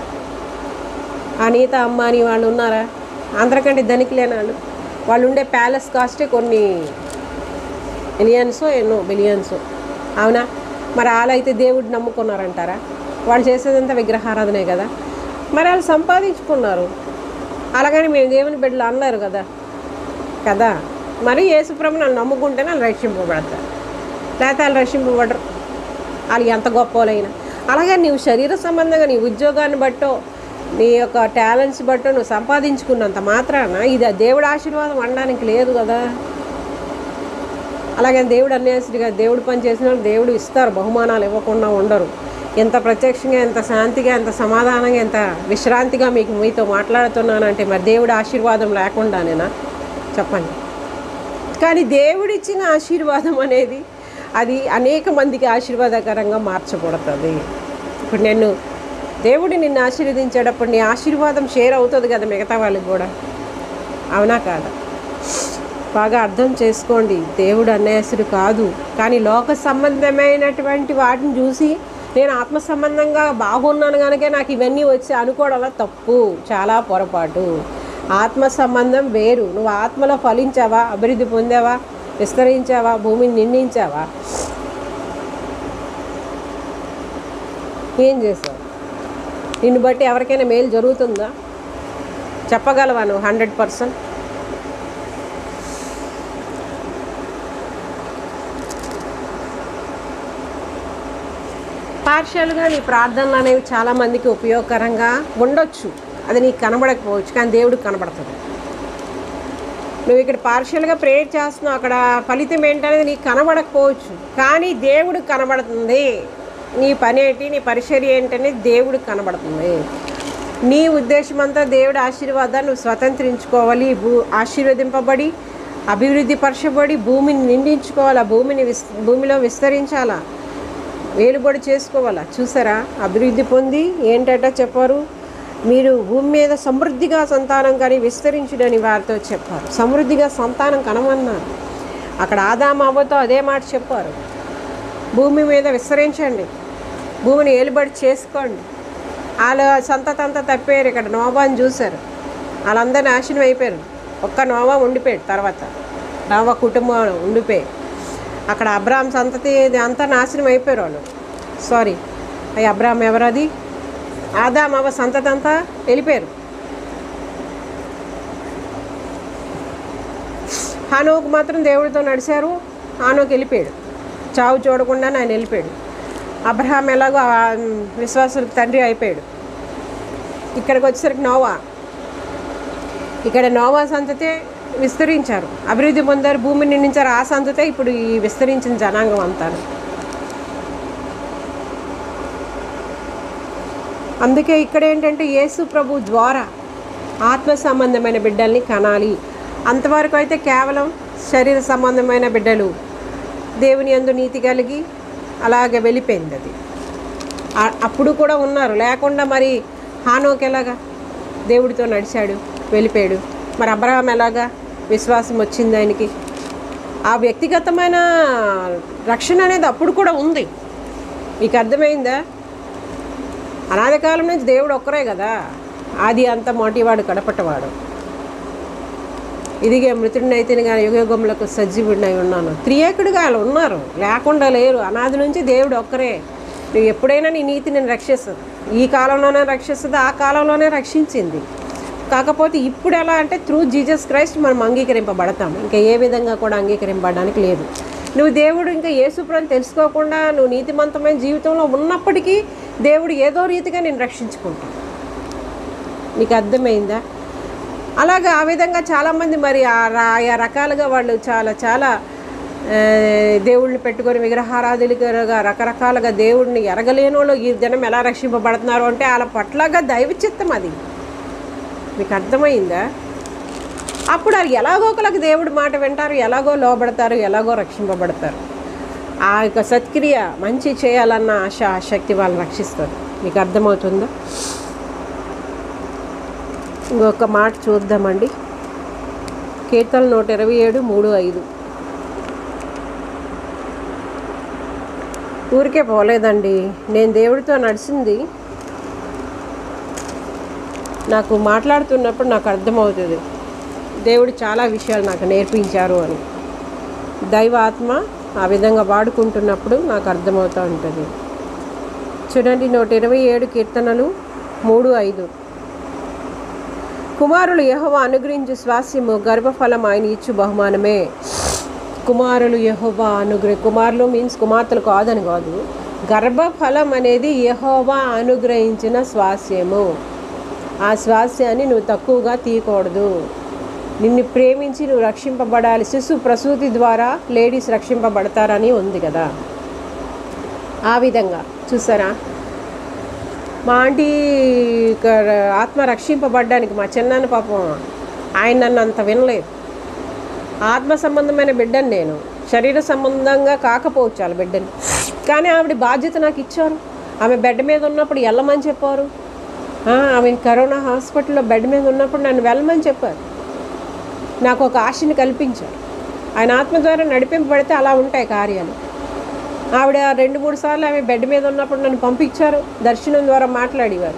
అనిత అమ్మాని వాళ్ళు ఉన్నారా అందరికంటే ధనికులేని వాళ్ళు వాళ్ళు ఉండే ప్యాలెస్ కాస్టే కొన్ని మిలియన్సో ఎన్నో బిలియన్సో అవునా మరి వాళ్ళైతే దేవుడు నమ్ముకున్నారంటారా వాళ్ళు చేసేదంతా విగ్రహారాధనే కదా మరి వాళ్ళు సంపాదించుకున్నారు అలాగని మేము దేవుని బిడ్డలు అన్నారు కదా కదా మరి యేసుప్రభు నన్ను నమ్ముకుంటేనే వాళ్ళు రక్షింపబడతారు లేకపోతే వాళ్ళు రక్షింపబడరు వాళ్ళు ఎంత గొప్ప వాళ్ళైనా అలాగే నీవు శరీర సంబంధంగా నీ ఉద్యోగాన్ని బట్టో నీ యొక్క టాలెంట్స్ బట్టో నువ్వు సంపాదించుకున్నంత మాత్రాన ఇది ఆ దేవుడి ఆశీర్వాదం అనడానికి లేదు కదా అలాగే దేవుడు అన్యాసుడిగా దేవుడు పని చేసిన వాళ్ళు దేవుడు ఇస్తారు బహుమానాలు ఇవ్వకుండా ఉండరు ఎంత ప్రత్యక్షంగా ఎంత శాంతిగా ఎంత సమాధానంగా ఎంత విశ్రాంతిగా మీకు మీతో మాట్లాడుతున్నానంటే మరి దేవుడి ఆశీర్వాదం లేకుండానేనా చెప్పండి కానీ దేవుడిచ్చిన ఆశీర్వాదం అనేది అది అనేక మందికి ఆశీర్వాదకరంగా మార్చబడుతుంది ఇప్పుడు నేను దేవుడు నిన్ను ఆశీర్వదించేటప్పుడు నీ ఆశీర్వాదం షేర్ అవుతుంది కదా మిగతా వాళ్ళకి కూడా అవునా కాదా బాగా అర్థం చేసుకోండి దేవుడు అన్యాసుడు కాదు కానీ లోక సంబంధమైనటువంటి వాటిని చూసి నేను ఆత్మ సంబంధంగా బాగున్నాను కనుక నాకు ఇవన్నీ వచ్చి అనుకోవడంలో తప్పు చాలా పొరపాటు ఆత్మ సంబంధం వేరు నువ్వు ఆత్మలో ఫలించావా అభివృద్ధి పొందావా విస్తరించావా భూమిని నిండించావా ఏం చేసావు నిన్ను బట్టి ఎవరికైనా మేలు జరుగుతుందా చెప్పగలవా నువ్వు హండ్రెడ్ పర్సెంట్ పార్షియల్గా నీ ప్రార్థనలు అనేవి చాలామందికి ఉపయోగకరంగా ఉండొచ్చు అది నీకు కనబడకపోవచ్చు కానీ దేవుడికి కనబడుతుంది నువ్వు ఇక్కడ పార్షియల్గా ప్రేయర్ చేస్తున్నావు అక్కడ ఫలితం ఏంటనేది నీకు కనబడకపోవచ్చు కానీ దేవుడికి కనబడుతుంది నీ పని ఏంటి నీ పరిచర్య ఏంటనేది దేవుడికి కనబడుతుంది నీ ఉద్దేశం అంతా దేవుడి ఆశీర్వాదాన్ని నువ్వు స్వతంత్రించుకోవాలి భూ ఆశీర్వదింపబడి అభివృద్ధి పరచబడి భూమిని నిండించుకోవాలి ఆ భూమిని విస్ భూమిలో విస్తరించాలా వేలుబడి చేసుకోవాలా చూసారా అభివృద్ధి పొంది ఏంటట చెప్పారు మీరు భూమి మీద సమృద్ధిగా సంతానం కానీ విస్తరించుడని వారితో చెప్పారు సమృద్ధిగా సంతానం కనమన్నారు అక్కడ ఆదాం అవ్వతో అదే మాట చెప్పారు భూమి మీద విస్తరించండి భూమిని ఏలుబడి చేసుకోండి వాళ్ళ సంతతంతా తప్పారు ఇక్కడ నోవాని చూశారు వాళ్ళందరూ నాశనం అయిపోయారు ఒక్క నోవా ఉండిపోయాడు తర్వాత నోవా కుటుంబం ఉండిపోయి అక్కడ అబ్రాహం సంతతి ఇది అంతా నాశనం అయిపోయారు వాళ్ళు సారీ అయ్యి అబ్రాహం ఎవరది ఆదాం అవ సంతతి అంతా వెళ్ళిపోయారు హానోకు మాత్రం దేవుడితో నడిచారు హానోకి వెళ్ళిపోయాడు చావు చూడకుండా ఆయన వెళ్ళిపోయాడు అబ్రహాం ఎలాగో ఆ విశ్వాసులకు తండ్రి అయిపోయాడు ఇక్కడికి వచ్చేసరికి నోవా ఇక్కడ నోవా సంతతే విస్తరించారు అభివృద్ధి పొందారు భూమిని నిండించారు ఆ సంతతే ఇప్పుడు ఈ విస్తరించిన జనాంగం అంతా అందుకే ఇక్కడ ఏంటంటే యేసు ప్రభు ద్వారా ఆత్మ సంబంధమైన బిడ్డల్ని కనాలి అంతవరకు అయితే కేవలం శరీర సంబంధమైన బిడ్డలు దేవుని యందు నీతి కలిగి అలాగే వెళ్ళిపోయింది అది ఆ- అప్పుడు కూడా ఉన్నారు లేకుండా మరి హానోకి ఎలాగా దేవుడితో నడిచాడు వెళ్ళిపోయాడు మరి అబ్రహాం ఎలాగా విశ్వాసం వచ్చింది ఆయనకి ఆ వ్యక్తిగతమైన రక్షణ అనేది అప్పుడు కూడా ఉంది మీకు అర్థమైందా అనాది కాలం నుంచి దేవుడు ఒక్కరే కదా ఆది అంత మొటివాడు కడపట్టవాడు ఇదిగే మృతుడినైతే కానీ యుగయుగములకు సజీవుడినై ఉన్నాను త్రియేకుడిగా వాళ్ళు ఉన్నారు లేకుండా లేరు అనాది నుంచి దేవుడు ఒక్కరే నువ్వు ఎప్పుడైనా నీ నీతిని రక్షిస్తుంది ఈ కాలంలోనే రక్షిస్తుంది ఆ కాలంలోనే రక్షించింది కాకపోతే ఇప్పుడు ఎలా అంటే త్రూ జీసస్ క్రైస్ట్ మనం అంగీకరింపబడతాం ఇంకా ఏ విధంగా కూడా అంగీకరింపబడడానికి లేదు నువ్వు దేవుడు ఇంకా యేసుప్రని తెలుసుకోకుండా నువ్వు నీతిమంతమైన జీవితంలో ఉన్నప్పటికీ దేవుడు ఏదో రీతిగా నేను రక్షించుకుంటాను నీకు అర్థమైందా అలాగా ఆ విధంగా చాలామంది మరి ఆ రా- ఆయా రకాలుగా వాళ్ళు చాలా చాలా ఆ, దేవుళ్ళని పెట్టుకొని విగ్రహారాధులుగా రకరకాలుగా దేవుడిని ఎరగలేని వాళ్ళు ఈ దినం ఎలా రక్షింపబడుతున్నారు అంటే వాళ్ళ పట్లగా దైవ చిత్తం అది మీకు అర్థమైందా అప్పుడు అది ఎలాగో ఒకరికి దేవుడి మాట వింటారు ఎలాగో లోబడతారు ఎలాగో రక్షింపబడతారు ఆ యొక్క సత్క్రియ మంచి చేయాలన్న ఆశ ఆసక్తి వాళ్ళని రక్షిస్తారు మీకు అర్థమవుతుందా ఇంకొక మాట చూద్దామండి కీర్తన నూట ఇరవై ఏడు మూడు ఐదు ఊరికే పోలేదండి నేను దేవుడితో నడిచింది నాకు మాట్లాడుతున్నప్పుడు నాకు అర్థమవుతుంది దేవుడు చాలా విషయాలు నాకు నేర్పించారు అని దైవ ఆత్మ ఆ విధంగా వాడుకుంటున్నప్పుడు నాకు అర్థమవుతూ ఉంటుంది చూడండి నూట ఇరవై ఏడు కీర్తనలు మూడు ఐదు కుమారులు యహోవా అనుగ్రహించు స్వాస్యము గర్భఫలం ఆయన ఇచ్చు బహుమానమే కుమారులు యహోవా అనుగ్రహ కుమారులు మీన్స్ కుమార్తెలు కాదని కాదు గర్భఫలం అనేది యహోవా అనుగ్రహించిన స్వాస్యము ఆ స్వాస్యాన్ని నువ్వు తక్కువగా తీయకూడదు నిన్ను ప్రేమించి నువ్వు రక్షింపబడాలి శిశు ప్రసూతి ద్వారా లేడీస్ రక్షింపబడతారని ఉంది కదా ఆ విధంగా చూసారా మా ఆంటీ ఇక్కడ ఆత్మ రక్షింపబడ్డానికి మా చిన్నాన్న పాపం ఆయన నన్ను అంత వినలేదు ఆత్మ సంబంధమైన బిడ్డని నేను శరీర సంబంధంగా కాకపోవచ్చు వాళ్ళ బిడ్డని కానీ ఆవిడ బాధ్యత నాకు ఇచ్చారు ఆమె బెడ్ మీద ఉన్నప్పుడు వెళ్ళమని చెప్పారు ఆ, ఆమె కరోనా హాస్పిటల్లో బెడ్ మీద ఉన్నప్పుడు నన్ను వెళ్ళమని చెప్పారు నాకు ఒక ఆశని కల్పించారు ఆయన ఆత్మ ద్వారా నడిపింపబడితే అలా ఉంటాయి కార్యాలు ఆవిడ రెండు మూడు సార్లు ఆమె బెడ్ మీద ఉన్నప్పుడు నన్ను పంపించారు దర్శనం ద్వారా మాట్లాడేవారు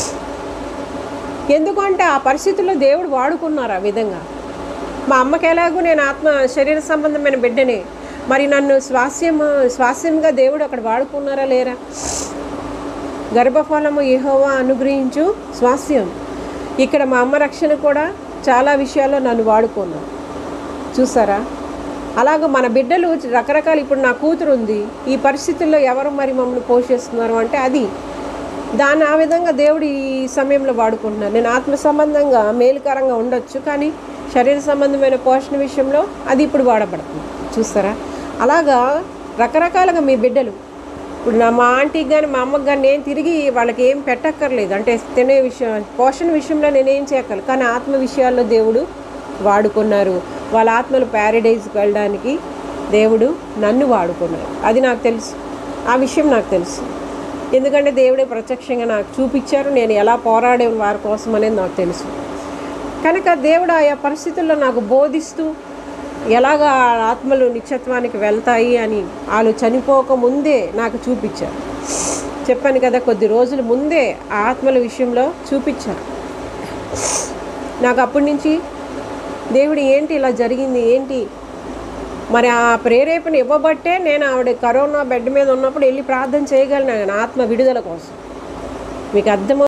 ఎందుకంటే ఆ పరిస్థితుల్లో దేవుడు వాడుకున్నారు ఆ విధంగా మా అమ్మకి ఎలాగో నేను ఆత్మ శరీర సంబంధమైన బిడ్డని మరి నన్ను స్వాస్యం స్వాస్యంగా దేవుడు అక్కడ వాడుకున్నారా లేరా గర్భఫలము యెహోవా అనుగ్రహించు స్వాస్యం ఇక్కడ మా అమ్మ రక్షణ కూడా చాలా విషయాల్లో నన్ను వాడుకున్నాను చూసారా అలాగ మన బిడ్డలు రకరకాల ఇప్పుడు నా కూతురు ఉంది ఈ పరిస్థితుల్లో ఎవరు మరి మమ్మల్ని పోషిస్తున్నారు అంటే అది దాన్ని ఆ విధంగా దేవుడు ఈ సమయంలో వాడుకుంటున్నారు నేను ఆత్మ సంబంధంగా మేలుకరంగా ఉండొచ్చు కానీ శరీర సంబంధమైన పోషణ విషయంలో అది ఇప్పుడు వాడబడుతుంది చూస్తారా అలాగా రకరకాలుగా మీ బిడ్డలు ఇప్పుడు నా మా ఆంటీకి కానీ మా అమ్మకి కానీ నేను తిరిగి వాళ్ళకి ఏం పెట్టక్కర్లేదు అంటే తినే విషయం పోషణ విషయంలో నేనేం చేయక్కర్లేదు కానీ ఆత్మ విషయాల్లో దేవుడు వాడుకున్నారు వాళ్ళ ఆత్మలు ప్యారడైజ్కి వెళ్ళడానికి దేవుడు నన్ను వాడుకున్నారు అది నాకు తెలుసు ఆ విషయం నాకు తెలుసు ఎందుకంటే దేవుడే ప్రత్యక్షంగా నాకు చూపించారు నేను ఎలా పోరాడే వారి కోసం అనేది నాకు తెలుసు కనుక దేవుడు ఆయా పరిస్థితుల్లో నాకు బోధిస్తూ ఎలాగ ఆ ఆత్మలు నిత్యత్వానికి వెళ్తాయి అని వాళ్ళు చనిపోక ముందే నాకు చూపించారు చెప్పాను కదా కొద్ది రోజుల ముందే ఆ ఆత్మల విషయంలో చూపించారు నాకు అప్పటి నుంచి దేవుడు ఏంటి ఇలా జరిగింది ఏంటి మరి ఆ ప్రేరేపణ ఇవ్వబట్టే నేను ఆవిడ కరోనా బెడ్ మీద ఉన్నప్పుడు వెళ్ళి ప్రార్థన చేయగలను ఆత్మ విడుదల కోసం మీకు అర్థం